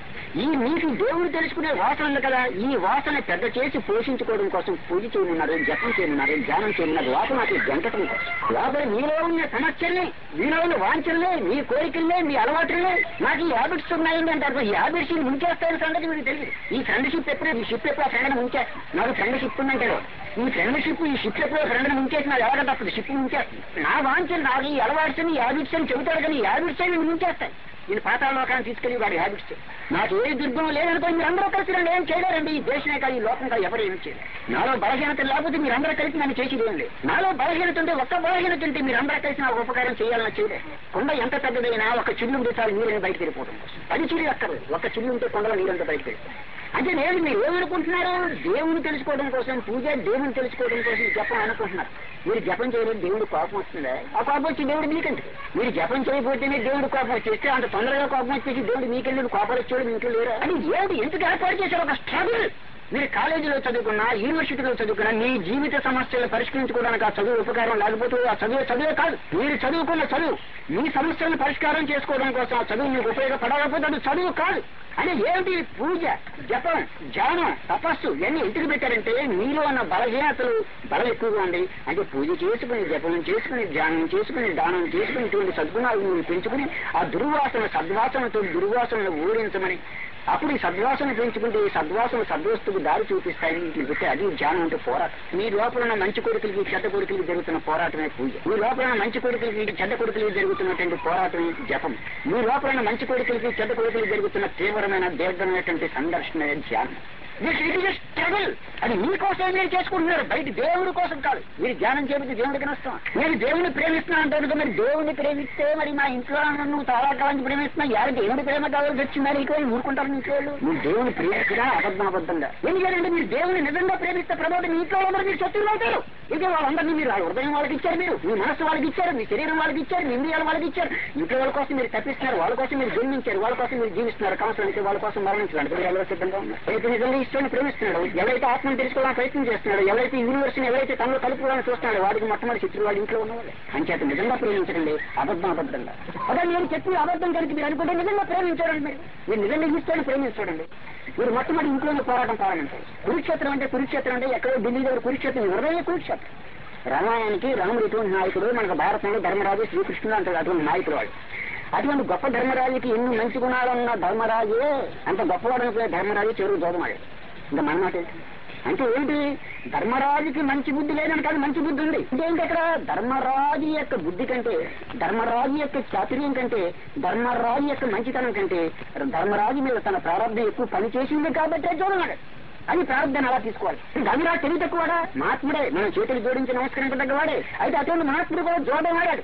ఈ మీకు దేవుడు తెలుసుకునే వాసన ఉంది కదా ఈ వాసన పెద్ద చేసి పోషించుకోవడం కోసం పూజ చేయమన్నారు జపం చేయమన్నారు ధ్యానం చేయమన్నారు లోపల నాకు గంటకం కోసం లోపల మీలో ఉన్న సమస్యల్ని మీలో ఉన్న వాంఛల్ని మీ కోరికల్ని మీ అలవాట్లని నాకు ఈ హ్యాబిట్స్ ఉన్నాయండి అంటారు ఈ హ్యాబిట్స్ ముంచేస్తాయని సంగతి మీకు తెలియదు ఈ ఫ్రెండ్షిప్ ఎప్పుడు ఈ షిప్ ఎప్పుడు ఆ ఫ్రెండ్ ముంచే నాకు ఫ్రెండ్షిప్ ఉందంటాడు ఈ ఫ్రెండ్షిప్ ఈ షిప్ ఎప్పుడు ఫ్రెండ్ ముంచేసి నాకు ఎవరైనా తప్పదు షిప్ ముంచేస్తుంది నా వాంఛలు నాకు ఈ అలవాట్స్ ఈ హ్యాబిట్స్ అని చెబుతాడు కానీ ఈ హ్యాబిట్స్ అని ముంచేస్తాయి నేను పాతాళ లోకాన్ని తీసుకెళ్లి వాడి హ్యాబిట్స్ నాకు ఏ దుర్గం లేదనుకో మీరు అందరూ కలిసి నన్ను ఏం చేయలేరండి ఈ దేశమే కాదు ఈ లోకం కాదు ఎవరు ఏం చేయలేరు నాలో బలహీనత లేకపోతే మీరు అందరూ కలిసి నన్ను చేసేది ఏం లేదు నాలో బలహీనత ఉంటే ఒక్క బలహీనత ఉంటే మీరు అందరూ కలిసి నాకు ఉపకారం చేయాలని చేయలేదు కొండ ఎంత పెద్దదైనా ఒక చిల్లు ఉంటే చాలు నీళ్ళని బయటకు వెళ్ళిపోవడం కోసం పది చిల్లు అక్కర్లేదు ఒక చిల్లు ఉంటే కొండలో నీళ్ళంతా బయటకు వెళ్ళిపోతుంది అంటే నేను మీరు ఏమనుకుంటున్నారు దేవుని తెలుసుకోవడం కోసం పూజ దేవుని తెలుసుకోవడం కోసం జపం అనుకుంటున్నారు మీరు జపం చేయలేదు దేవుడు కోపం వస్తుందా ఆ కోపం వచ్చి దేవుడు మీకంటే మీరు జపం చేయకపోతేనే దేవుడు కోపం వచ్చేస్తే అంత తొందరగా కోపం వచ్చేసి దేవుడు మీకెళ్ళి కోపాలు వచ్చాడు మీకు లేరు అని ఏంటి ఎందుకు ఏర్పాటు చేశారు ఒక స్ట్రగుల్ మీరు కాలేజీలో చదువుకున్నా యూనివర్సిటీలో చదువుకున్నా మీ జీవిత సమస్యలు పరిష్కరించుకోవడానికి ఆ చదువు ఉపకారం లేకపోతే ఆ చదువు చదువే కాదు మీరు చదువుకున్న చదువు మీ సమస్యలను పరిష్కారం చేసుకోవడం కోసం ఆ చదువు మీకు ఉపయోగపడకపోతే అది చదువు కాదు అంటే ఏమిటి పూజ జపం ధ్యానం తపస్సు ఇవన్నీ ఎందుకు పెట్టారంటే మీలో ఉన్న బలహీనతలు బలం ఎక్కువగా ఉంది అంటే పూజ చేసుకుని జపం చేసుకుని ధ్యానం చేసుకుని దానం చేసుకుని ఇటువంటి సద్గుణాలు మీరు పెంచుకుని ఆ దుర్వాసన సద్వాసనతో దుర్వాసనను ఓడించమని అప్పుడు ఈ సద్వాసన పెంచుకుంటే ఈ సద్వాసన సద్వస్తుకు దారి చూపిస్తాయని వీటిని పెట్టి అది ధ్యానం అంటే పోరాటం మీ లోపల ఉన్న మంచి కోరికలకి చెడ్డ కోరికలకి జరుగుతున్న పోరాటమే పూజ మీ లోపల ఉన్న మంచి కోరికలకి చెడ్డ కోరికలకి జరుగుతున్నటువంటి పోరాటమే జపం మీ లోపల ఉన్న మంచి కోరికలకి చెడ్డ కోరికలకి జరుగుతున్న తీవ్రమైన దీర్ఘమైనటువంటి సంఘర్షణ ధ్యానం దిస్ ఇట్ ఇస్ స్ట్రగుల్ అది మీకోసం మీరు చేసుకుంటున్నారు బయట దేవుడి కోసం కాదు మీరు ధ్యానం చేయబోతే దేవుడికి నష్టం నేను దేవుడిని ప్రేమిస్తున్నాను అంటారు మరి దేవుడిని ప్రేమిస్తే మరి మా ఇంట్లో నువ్వు చాలా కాలం ప్రేమిస్తున్నా యారు దేవుడి ప్రేమ కావాల్సి వచ్చిందని ఇక్కడ ఊరుకుంటారు మీ ఇంట్లో మీరు దేవుని ప్రేమించగా అబద్ధం అబద్ధంగా ఎందుకంటే మీరు దేవుని నిజంగా ప్రేమిస్తే ప్రభావం మీ ఇంట్లో అందరూ మీరు శత్రువులు అవుతారు ఇక వాళ్ళందరినీ మీరు వాళ్ళ హృదయం వాళ్ళకి ఇచ్చారు మీరు మీ మనసు వాళ్ళకి ఇచ్చారు మీ శరీరం వాళ్ళకి ఇచ్చారు మీ ఇంద్రియాలు వాళ్ళకి ఇచ్చారు ఇంట్లో వాళ్ళ కోసం మీరు తప్పిస్తున్నారు వాళ్ళ కోసం మీరు జన్మించారు వాళ్ళ కోసం మీరు జీవిస్తున్నారు కౌన్సిల్ అయితే వాళ్ళ కోసం మరణించారు మీరు ఎవరో సిద్ధంగా ఉన్నారు అయితే నిజంగా ఇష్టం ప్రేమిస్తున్నాడు ఎవరైతే ఆత్మను తెలుసుకోవడానికి ప్రయత్నం చేస్తున్నాడు ఎవరైతే యూనివర్సిటీని ఎవరైతే తనలో కలుపుకోవాలని చూస్తున్నాడు వాడికి మొట్టమొదటి శత్రువు వాడి ఇంట్లో ఉన్నవాళ్ళు అంచేత నిజంగా ప్రేమించడండి అబద్ధం అబద్ధంగా అదే నేను చెప్పి అబద్ధం కలిగి మీరు అనుకుంటే నిజంగా ప్రేమించాడండి మీరు మీరు నిజంగా ఇష్టాన్ని ప్రేమించాడండి మీరు మొట్టమొదటి ఇంట్లోనే పోరాటం ప్రారంభించారు కురుక్షేత్రం అంటే కురుక్షేత్రం అంటే ఎక్కడో ఢిల్లీ దగ్గర కురుక్షేత్రం హృదయ కురుక్షేత్రం రామాయణానికి రాముడు ఇటువంటి నాయకుడు మనకు భారతంలో ధర్మరాజు శ్రీకృష్ణుడు అంటారు అటువంటి నాయకుడు వాడు అటువంటి గొప్ప ధర్మరాజుకి ఎన్ని మంచి గుణాలున్న ధర్మరాజే అంత గొప్పవాడు అనుకునే ధర్మరాజు చెరువు దోదమాడు ఇంకా మన మాట ఏంటి? అంటే ఏంటి ధర్మరాజుకి మంచి బుద్ధి లేదని కాదు మంచి బుద్ధి ఉంది ఇదేంటి అక్కడ ధర్మరాజు యొక్క బుద్ధి కంటే ధర్మరాజు యొక్క చాతుర్యం కంటే ధర్మరాజు యొక్క మంచితనం కంటే ధర్మరాజు మీద తన ప్రారంభం ఎక్కువ పని చేసింది కాబట్టే చూడన్నాడు అది ప్రారంభాన్ని అలా తీసుకోవాలి ధర్మరాజు తెలివి తక్కువడా మహాత్ముడే మనం చేతులు జోడించి నమస్కరించదగ్గవాడే అయితే అటువంటి మహాత్ముడు కూడా జోడం వాడాడు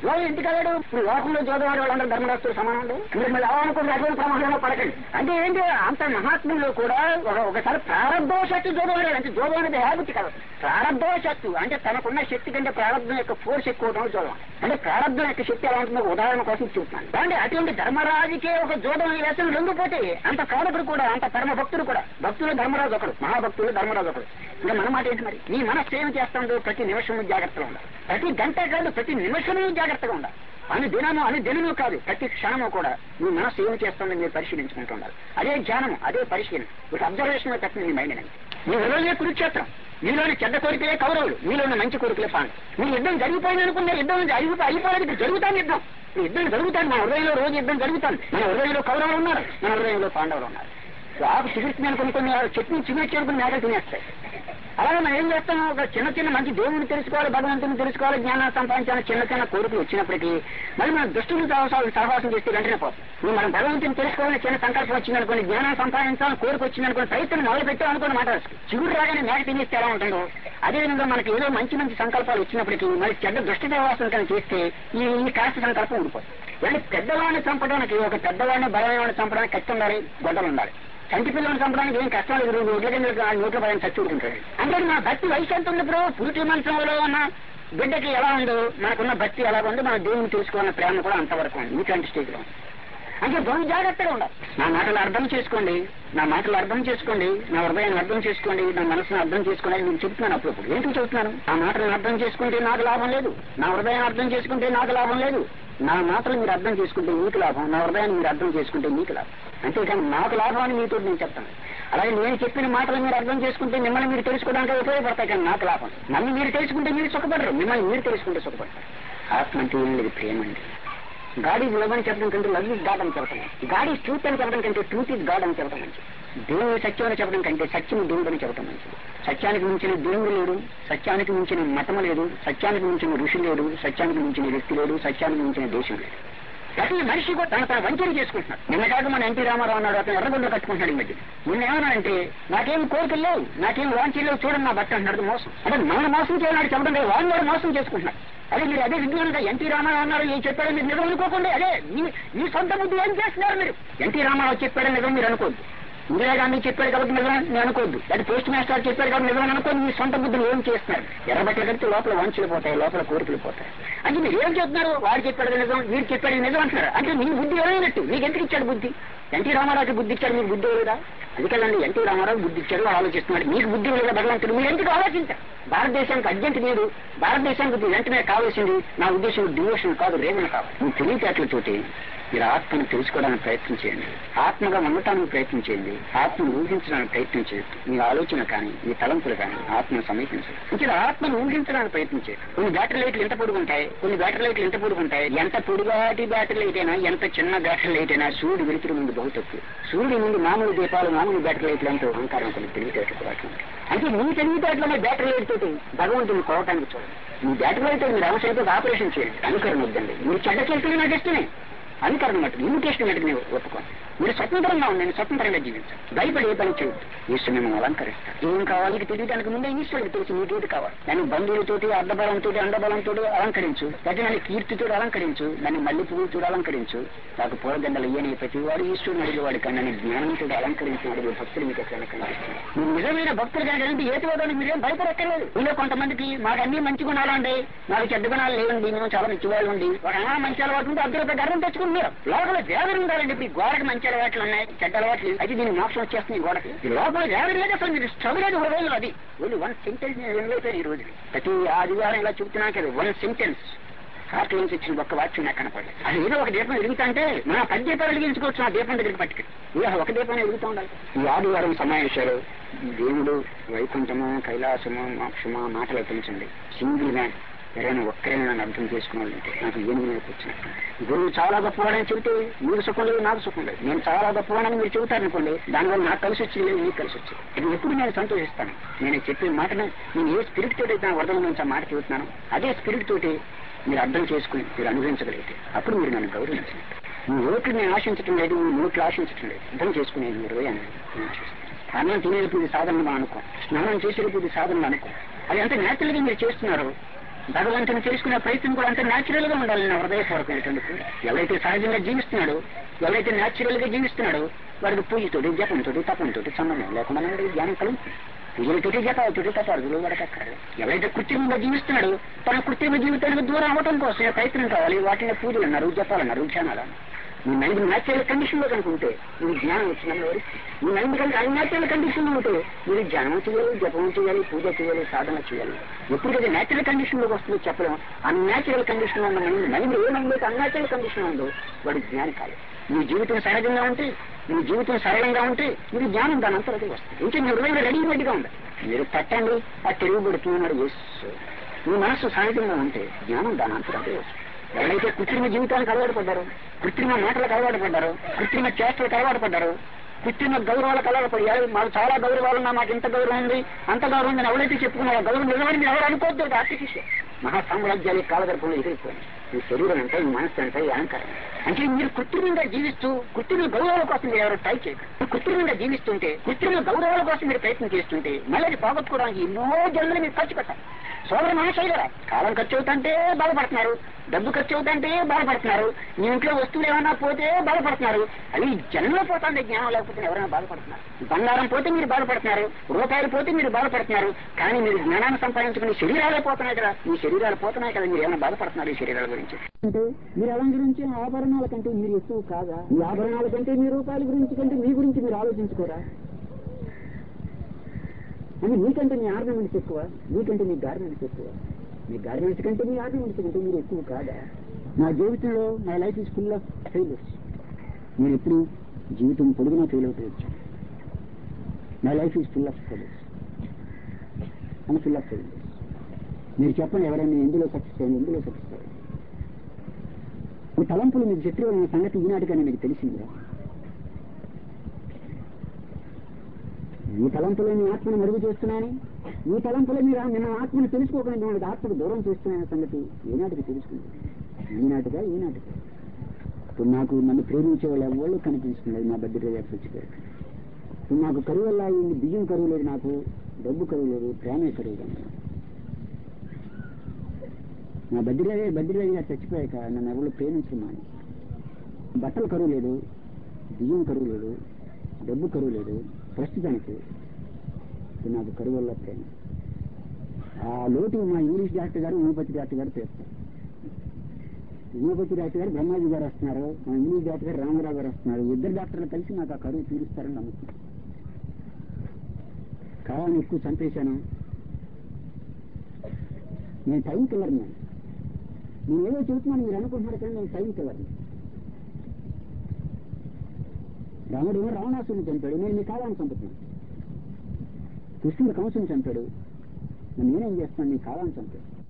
జోదం ఎందుకు వెళ్ళాడు ఇప్పుడు లోకంలో జోదవాడు వాళ్ళందరూ ధర్మరాస్తులు సమానం మీరు మళ్ళీ అనుకున్న అటువంటి ప్రమాదంలో పడకండి అంటే ఏంటి అంత మహాత్ముల్లో కూడా ఒక ఒకసారి ప్రారంభవశక్తి జోదవాడు అంటే జోదం అనేది హ్యాబిట్ కాదు ప్రారంభవశక్తు అంటే తనకున్న శక్తి కంటే ప్రారంభం యొక్క ఫోర్స్ ఎక్కువ ఉండడం జోదం అంటే ప్రారంభం యొక్క శక్తి ఎలా ఉంటుందో ఉదాహరణ కోసం చూస్తున్నాను అంటే అటువంటి ధర్మరాజుకే ఒక జోదం వేసిన లొంగిపోతే అంత కాలకుడు కూడా అంత పరమ భక్తుడు కూడా భక్తులు ధర్మరాజు ఒకడు మహాభక్తులు ధర్మరాజు ఒకడు ఇంకా మన మాట ఏంటి మరి నీ మనస్సు ఏమి చేస్తుందో ప్రతి నిమిషము జాగ్రత్తగా ఉండాలి ప్రతి గంట కాదు ప్రతి నిమిషము జాగ్రత్తగా ఉండాలి అని దినము అని దినము కాదు ప్రతి క్షణము కూడా మీ మనస్సు ఏమి చేస్తుందో మీరు పరిశీలించుకుంటూ ఉండాలి అదే జ్ఞానం అదే పరిశీలన ఒక అబ్జర్వేషన్ పెట్టిన మీ మైండ్ అనేది మీ హృదయ కురుక్షేత్రం మీలోని చెడ్డ కోరికలే కౌరవులు మీలోని మంచి కోరికలే పాండు మీరు యుద్ధం జరిగిపోయింది అనుకున్నారు యుద్ధం అయిపోయి అయిపోలేదు ఇప్పుడు జరుగుతాను యుద్ధం ఈ యుద్ధం జరుగుతాను మన హృదయంలో రోజు యుద్ధం జరుగుతాను మన హృదయంలో కౌరవులు ఉన్నారు మన హృదయంలో పాండవులు ఉన్నారు ఆకు చిగురుతుంది అనుకుని కొన్ని చెట్టుని చిగురించి అనుకుని మేకలు తినేస్తాయి అలాగే మనం ఏం చేస్తాం ఒక చిన్న చిన్న మంచి దేవుడిని తెలుసుకోవాలి భగవంతుని తెలుసుకోవాలి జ్ఞానాన్ని సంపాదించాలని చిన్న చిన్న కోరికలు వచ్చినప్పటికీ మళ్ళీ మనం దుష్టుని సహవాసాలు సహవాసం చేస్తే వెంటనే పోతాం నువ్వు మనం భగవంతుని తెలుసుకోవాలని చిన్న సంకల్పం వచ్చిందనుకోండి జ్ఞానాన్ని సంపాదించాలని కోరిక వచ్చిందనుకోండి ప్రయత్నం మొదలు పెట్టాం అనుకోని మాట చిగురు రాగానే మేక తినేస్తే ఎలా ఉంటుందో అదేవిధంగా మనకి ఏదో మంచి మంచి సంకల్పాలు వచ్చినప్పటికీ మరి చెడ్డ దుష్ట సహవాసం కానీ చేస్తే ఈ ఈ కాస్త సంకల్పం ఉండిపోతుంది వెళ్ళి పెద్దవాడిని చంపడానికి ఒక పెద్దవాడిని బలమైన చంపడానికి కత్తి ఉండాలి గొడ్డలు ఉండాలి కంటి పిల్లలను చంపడానికి ఏం కష్టం లేదు రెండు నోట్ల కింద నోట్ల పైన చచ్చి ఊరుకుంటాడు అంటే మన భక్తి వయసు ఎంత ఉంది బ్రో పురుటి మనసులో ఉన్న బిడ్డకి ఎలా ఉందో మనకున్న భక్తి ఎలా ఉందో మన దేవుని తెలుసుకోవాలన్న ప్రేమ కూడా అంతవరకు ఉంది ఇట్లాంటి స్టేజ్ లో ఉంది. అంటే బహు జాగ్రత్తగా ఉండాలి నా మాటలు అర్థం చేసుకోండి నా మాటలు అర్థం చేసుకోండి నా హృదయాన్ని అర్థం చేసుకోండి నా మనసును అర్థం చేసుకోండి అని నేను చెప్తున్నాను అప్పుడప్పుడు ఏంటి చెప్తున్నాను ఆ మాటలను అర్థం చేసుకుంటే నాకు లాభం లేదు నా హృదయాన్ని అర్థం చేసుకుంటే నాకు లాభం లేదు నా మాటలు మీరు అర్థం చేసుకుంటే మీకు లాభం నా హృదయాన్ని మీరు అర్థం చేసుకుంటే మీకు లాభం అంతేకాని నాకు లాభం అని మీతో నేను చెప్తాను అలాగే నేను చెప్పిన మాటలు మీరు అర్థం చేసుకుంటే మిమ్మల్ని మీరు తెలుసుకోవడానికి ఉపయోగపడతాయి కానీ నాకు లాభం నన్ను మీరు తెలుసుకుంటే మీరు సుఖపడరు మిమ్మల్ని మీరు తెలుసుకుంటే సుఖపడతారు ఆత్మ అంటే ఏం లేదు ప్రేమ అండి గాడ్ ఈజ్ లవ్ అని చెప్పడం కంటే లవ్ ఈజ్ గాడ్ అని చెప్పడం గాడ్ ఈజ్ ట్రూత్ అని చెప్పడం కంటే ట్రూత్ ఈజ్ గాడ్ అని చెప్పడం మంచిది దేవుని సత్యం అని చెప్పడం కంటే సత్యం దేవుడు అని చెప్పడం మంచిది సత్యానికి మించిన దేవుడు లేడు సత్యానికి మించిన మతం లేదు సత్యానికి మించిన ఋషి లేడు సత్యానికి మించిన వ్యక్తి లేడు సత్యానికి మించిన దేశం లేదు ప్రతి మనిషి కూడా తన తన వంచన చేసుకుంటున్నాడు నిన్న కాక మన ఎన్టీ రామారావు అన్నాడు అతను ఎర్రగొండ కట్టుకుంటున్నాడు ఈ మధ్య నిన్న ఏమన్నా అంటే నాకేం కోరికలు లేవు నాకేం వాంఛలు లేవు చూడండి నా భర్త అంటున్నాడు మోసం అంటే మన మోసం చేయనాడు చెప్పడం లేదు వాళ్ళు కూడా మోసం చేసుకుంటున్నాడు అదే మీరు అదే విజ్ఞానంగా ఎన్టీ రామారావు అన్నారు ఏం చెప్పాడో మీరు నిజం అనుకోకుండా అదే మీ మీ సొంత బుద్ధి ఏం చేస్తున్నారు మీరు ఎన్టీ రామారావు చెప్పాడో నిజం మీరు అనుకోవద్దు ఇందిరాగాంధీ చెప్పాడు కాబట్టి నిజం నేను అనుకోవద్దు అది పోస్ట్ మాస్టర్ చెప్పాడు కాబట్టి నిజం అనుకోని మీ సొంత బుద్ధులు ఏం చేస్తున్నారు ఎర్రబట్టలు కడితే లోపల వంచులు పోతాయి లోపల కోరికలు పోతాయి అంటే మీరు ఏం చెప్తున్నారు వాడు చెప్పాడు నిజం వీడు చెప్పాడు నిజం అంటున్నారు అంటే మీ బుద్ధి ఎవరైనట్టు మీకు ఎందుకు ఇచ్చాడు బుద్ధి ఎన్టీ రామారావుకి బుద్ధి ఇచ్చాడు మీకు బుద్ధి లేదా అది కదండి ఎన్టీ రామారావు బుద్ధి ఇచ్చాడు ఆలోచిస్తున్నాడు మీకు బుద్ధి లేదా భగవంతుడు మీరు ఎందుకు ఆలోచించారు భారతదేశానికి అర్జెంట్ లేదు భారతదేశానికి వెంటనే కావాల్సింది నా ఉద్దేశం డివోషన్ కాదు రేవణ కావాలి మీ తెలివితేటలతోటి మీరు ఆత్మను తెలుసుకోవడానికి ప్రయత్నం చేయండి ఆత్మగా ఉండటానికి ప్రయత్నం చేయండి ఆత్మను ఊహించడానికి ప్రయత్నం చేయండి మీ ఆలోచన కానీ మీ తలంపులు కానీ ఆత్మను సమీపించండి ఇక్కడ ఆత్మను ఊహించడానికి ప్రయత్నం చేయండి కొన్ని బ్యాటరీ లైట్లు ఎంత పొడుగుంటాయి కొన్ని బ్యాటరీ లైట్లు ఎంత పొడుగుంటాయి ఎంత పొడుగాటి బ్యాటరీ లైట్ అయినా ఎంత చిన్న బ్యాటరీ లైట్ అయినా సూర్యుడు వెలుతురు ముందు బహు తక్కువ సూర్యుడి ముందు మామూలు దీపాలు మామూలు బ్యాటరీ లైట్లు అంటూ అహంకారం కొన్ని తెలివితేటలు కూడా అట్లా అంటే మీ తెలివితేటలోనే బ్యాటరీ లైట్ తోటి భగవంతుని కోవటానికి చూడండి మీ బ్యాటరీ లైట్ మీరు అవసరమైతే ఆపరేషన్ చేయండి అనుకరణ వద్దండి మీరు చెడ్డ చేస్తే నాకు ఇష్టమే అనుకరణ మటుకు ఇన్విటేషన్ మటుకు నేను ఒప్పుకోను మీరు స్వతంత్రంగా ఉండండి స్వతంత్రంగా జీవించండి భయపడి ఏ పని చేయొద్దు ఈశ్వరుని మిమ్మల్ని అలంకరిస్తారు ఏం కావాలి నీకు తెలియడానికి ముందే ఈశ్వరుడికి తెలుసు నీకు ఏది కావాలి దాన్ని బంధువులతోటి అర్ధబలంతో అండబలంతో అలంకరించు లేకపోతే నన్ను కీర్తితో అలంకరించు నన్ను మల్లి పువ్వులతో అలంకరించు నాకు పూలదండలు ఇయ్యని ప్రతి వాడు ఈశ్వరుని అడిగేవాడు కానీ నన్ను జ్ఞానంతో అలంకరించి అడిగే భక్తులు మీకు ఎక్కడ కనిపిస్తుంది మీరు నిజమైన భక్తులు కనుక ఏది పోదని మీరేం భయపడక్కర్లేదు మీలో కొంతమందికి మాకు అన్ని మంచి గుణాలు ఉండే మాకు చెడ్డ గుణాలు లేవండి మేము చాలా మంచి వాళ్ళు ఉండి ఒక అన్నా మంచి అలవాటు ఉంటే అద్దరు గర్వం తెచ్చుకుంటున్నారు లోపల వేదన ఉండాలండి ఇప్పుడు ఈ గోడకి మంచి అలవాట్లు ఉన్నాయి చెడ్డ అలవాట్లు లేవు. అయితే దీనికి మోక్షం వచ్చేస్తుంది ఈ గోడకి ఈ లోపల వేదన లేదు అసలు మీరు స్ట్రగుల్ అది హృదయంలో అది ఓన్లీ వన్ సెంటెన్స్ వెళ్ళిపోయాను ఈ రోజు ప్రతి ఆదివారం ఇలా చెబుతున్నాను కదా వన్ సెంటెన్స్ హార్ట్ నుంచి ఇచ్చిన ఒక్క వాక్యం నాకు కనపడలేదు అది ఏదో ఒక దీపం వెలుగుతుంటే మన పది దీపాలు వెలిగించుకోవచ్చు ఆ దీపం దగ్గరికి పట్టుకుని ఇక ఒక దీపం వెలుగుతూ ఉండాలి ఈ ఆదివారం సమావేశాలు దేవుడు వైకుంఠము కైలాసము మోక్షము మాటలు పెంచండి సింగిల్ గా ఎవరైనా ఒక్కరైనా నన్ను అర్థం చేసుకున్నాడంటే నాకు ఏమి మీద కూర్చున్నట్టు గురువు చాలా గొప్పవాడని చెబితే మీకు సుఖం లేదు నాకు సుఖం లేదు నేను చాలా గొప్పవాడని మీరు చెబుతారనుకోండి దానివల్ల నాకు కలిసి వచ్చింది లేదు మీకు కలిసి వచ్చింది ఇది ఎప్పుడు నేను సంతోషిస్తాను నేను చెప్పే మాటను నేను ఏ స్పిరిట్ తోటి అయితే నా వరద నుంచి ఆ మాట చెబుతున్నాను అదే స్పిరిట్ తోటి మీరు అర్థం చేసుకుని మీరు అనుభవించగలిగితే అప్పుడు మీరు నన్ను గౌరవించినట్టు మీ ఓట్లు నేను ఆశించటం లేదు మీ నోట్లు ఆశించటం లేదు అర్థం చేసుకునే మీ హృదయాన్ని నేను ఆశిస్తాను అన్నం తినేటప్పుడు ఇది సాధనగా అనుకో స్నానం చేసేటప్పుడు ఇది సాధనగా అనుకో అది ఎంత నేచురల్గా మీరు చేస్తున్నారు భగవంతుని తెలుసుకునే ప్రయత్నం కూడా అంత న్యాచురల్ గా ఉండాలి నా హృదయపూర్వకమైనటువంటి కోరిక. ఎవరైతే సహజంగా జీవిస్తున్నాడో ఎవరైతే న్యాచురల్ గా జీవిస్తున్నాడో వాడికి పూజతోటి జపంతోటి తపంతోటి సంబంధం లేకుండా వాడికి జ్ఞానం కలుగుతుంది పూజలతోటి జపాలతోటి తపారులు వాడికి అక్కడ ఎవరైతే కృత్రిమంగా జీవిస్తున్నాడో తన కృత్రిమ జీవితానికి దూరం అవడం కోసం ప్రయత్నం కావాలి వాటిని పూజలు అన్నారు జపాలు అన్నారు ధ్యానాలు అన్నారు నీ మైండ్ న్యాచురల్ కండిషన్ లో కనుక ఉంటే నీకు జ్ఞానం వచ్చిందని ఎవరు నీ మైండ్ కనుక అన్యాచురల్ కండిషన్ లో ఉంటే మీరు ధ్యానం చేయాలి జపం చేయాలి పూజ చేయాలి సాధన చేయాలి ఎప్పుడైతే న్యాచురల్ కండిషన్ లోకి వస్తుందో చెప్పలేం అన్యాచురల్ కండిషన్ లో ఉన్న మైండ్ మైండ్ ఏ మైండ్ అయితే అన్యాచురల్ కండిషన్ ఉందో వాడు జ్ఞాని కాదు నీ జీవితం సహజంగా ఉంటే నీ జీవితం సరళంగా ఉంటే మీరు జ్ఞానం దాని అంతటి వస్తుంది ఇంకా మీ హృదయం రెడీమేడ్గా ఉంది మీరు తట్టండి ఆ తిరుగుబడుతున్నాడు యేసు మీ మనస్సు సహజంగా ఉంటే జ్ఞానం దాని అంతటి వస్తుంది ఎవరైతే కృత్రిమ జీవితానికి అలవాటు పడ్డారో కృత్రిమ మాటలకు అలవాటు పడ్డారో కృత్రిమ చేష్టలకు అలవాటు పడ్డారో కృత్రిమ గౌరవాలకు అలవాటు పడ్డారు మాకు చాలా గౌరవాలు ఉన్నా మాకు ఇంత గౌరవం ఉంది అంత గౌరవం ఉందని ఎవరైతే చెప్పుకున్నారో ఆ గౌరవం నిజమని మీరు ఎవరు అనుకోవద్దు అది ఆర్టిఫిషియల్ మహా సామ్రాజ్యాలు కాలగర్భంలో ఎగిరిపోయింది ఈ శరీరం అంటే ఈ మనస్సు అంటే ఈ అహంకారం అంటే మీరు కృత్రిమంగా జీవిస్తూ కృత్రిమ గౌరవాల కోసం మీరు ఎవరు ట్రై చేయకండి కృత్రిమంగా జీవిస్తుంటే కృత్రిమ గౌరవాల కోసం మీరు ప్రయత్నం చేస్తుంటే మళ్ళీ అది పోగొట్టుకోవడానికి ఎన్నో జన్మలు మీరు ఖర్చు పెట్టాలి సోదర మహాశైలరా కాలం ఖర్చు అవుతుంటే బాధపడుతున్నారు డబ్బు ఖర్చు అవుతుంటే బాధపడుతున్నారు మీ ఇంట్లో వస్తువులు ఏమైనా పోతే బాధపడుతున్నారు అది జన్మలో పోతుంది జ్ఞానం లేకపోతే ఎవరైనా బాధపడుతున్నారు బంగారం పోతే మీరు బాధపడుతున్నారు రూపాయలు పోతే మీరు బాధపడుతున్నారు కానీ మీరు జ్ఞానాన్ని సంపాదించుకుని శరీరాలే పోతున్నాయి కదా మీ శరీరాలు పోతున్నాయి కదా మీరు ఏమైనా బాధపడుతున్నారు ఈ శరీరాల గురించి అంటే మీరు అలంకరించిన ఆభరణాల కంటే మీరు ఎక్కువ కాదా మీ ఆభరణాల కంటే మీ రూపాయల గురించి కంటే మీ గురించి మీరు ఆలోచించుకోరా అని మీకంటే మీ ఆర్నమెంట్స్ ఎక్కువ మీకంటే మీ గార్మెంట్స్ ఎక్కువ మీ గార్మెంట్స్ కంటే మీ ఆర్నమెంట్స్ కంటే మీరు ఎక్కువ కాదా నా జీవితంలో నా life is full of failures నేను ఎప్పుడు జీవితం పొడుగునా ఫెయిల్ అవుతూ వచ్చాను నా life is full of failures and full of failures మీరు చెప్పండి ఎవరైనా ఎందులో సక్సెస్ అయ్యింది ఎందులో సక్సెస్ అయ్యింది మీ తలంపులు మీకు శత్రువు సంగతి ఈనాటికని మీకు తెలిసిందా ఈ తలంపులో మీ ఆత్మను మరుగు చేస్తున్నాను ఈ తలంపులో మీరు నిన్న ఆత్మను తెలుసుకోకుండా మిమ్మల్ని ఆత్మకు దూరం చేస్తున్నాయన్న సంగతి ఏనాటికి తెలుసుకుంది ఈనాటిగా ఈనాటిగా ఇప్పుడు నాకు నన్ను ప్రేమించే వాళ్ళు ఎవరు కనిపించుకున్నారు నా బడ్డీ రేజా చచ్చిపోయారు ఇప్పుడు నాకు కరువు వల్ల అయింది బియ్యం కరువు లేదు నాకు డబ్బు కరువు లేదు ప్రేమే కరువు లేదు నా బడ్డీ రేజా బడ్డీ రేజా చచ్చిపోయాక నన్ను ఎవరు ప్రేమించుకున్నాను బట్టలు కరువు లేదు బియ్యం కరువు లేదు డబ్బు కరువు లేదు ప్రస్తుతానికి ఇప్పుడు నాకు కరువు వల్ల ప్రేమ ఆ లోటు మా ఇంగ్లీష్ డాక్టర్ గారు హోమియోపతి డాక్టర్ గారు చేస్తారు హోమియోపతి డాక్టర్ గారు బ్రహ్మాజీ గారు వస్తున్నారు మా ఇంగ్లీష్ డాక్టర్ గారు రామారావు గారు వస్తున్నారు ఇద్దరు డాక్టర్లు కలిసి నాకు ఆ కరువు తీరుస్తారని నమ్ముతున్నాను కావాలని ఎక్కువ చంపేశాను నేను టైం కిల్లర్ నేను నేను ఏదో చెబుతున్నాను మీరు అనుకుంటున్నారు కానీ నేను టైం కిల్లర్ రాముడు రావణాసుని చంపాడు నేను మీ కాలాన్ని చంపుతున్నాను కృష్ణుడు కంసుని చంపాడు మరి నేనేం చేస్తున్నాను నీ కాలాన్ని చంపాడు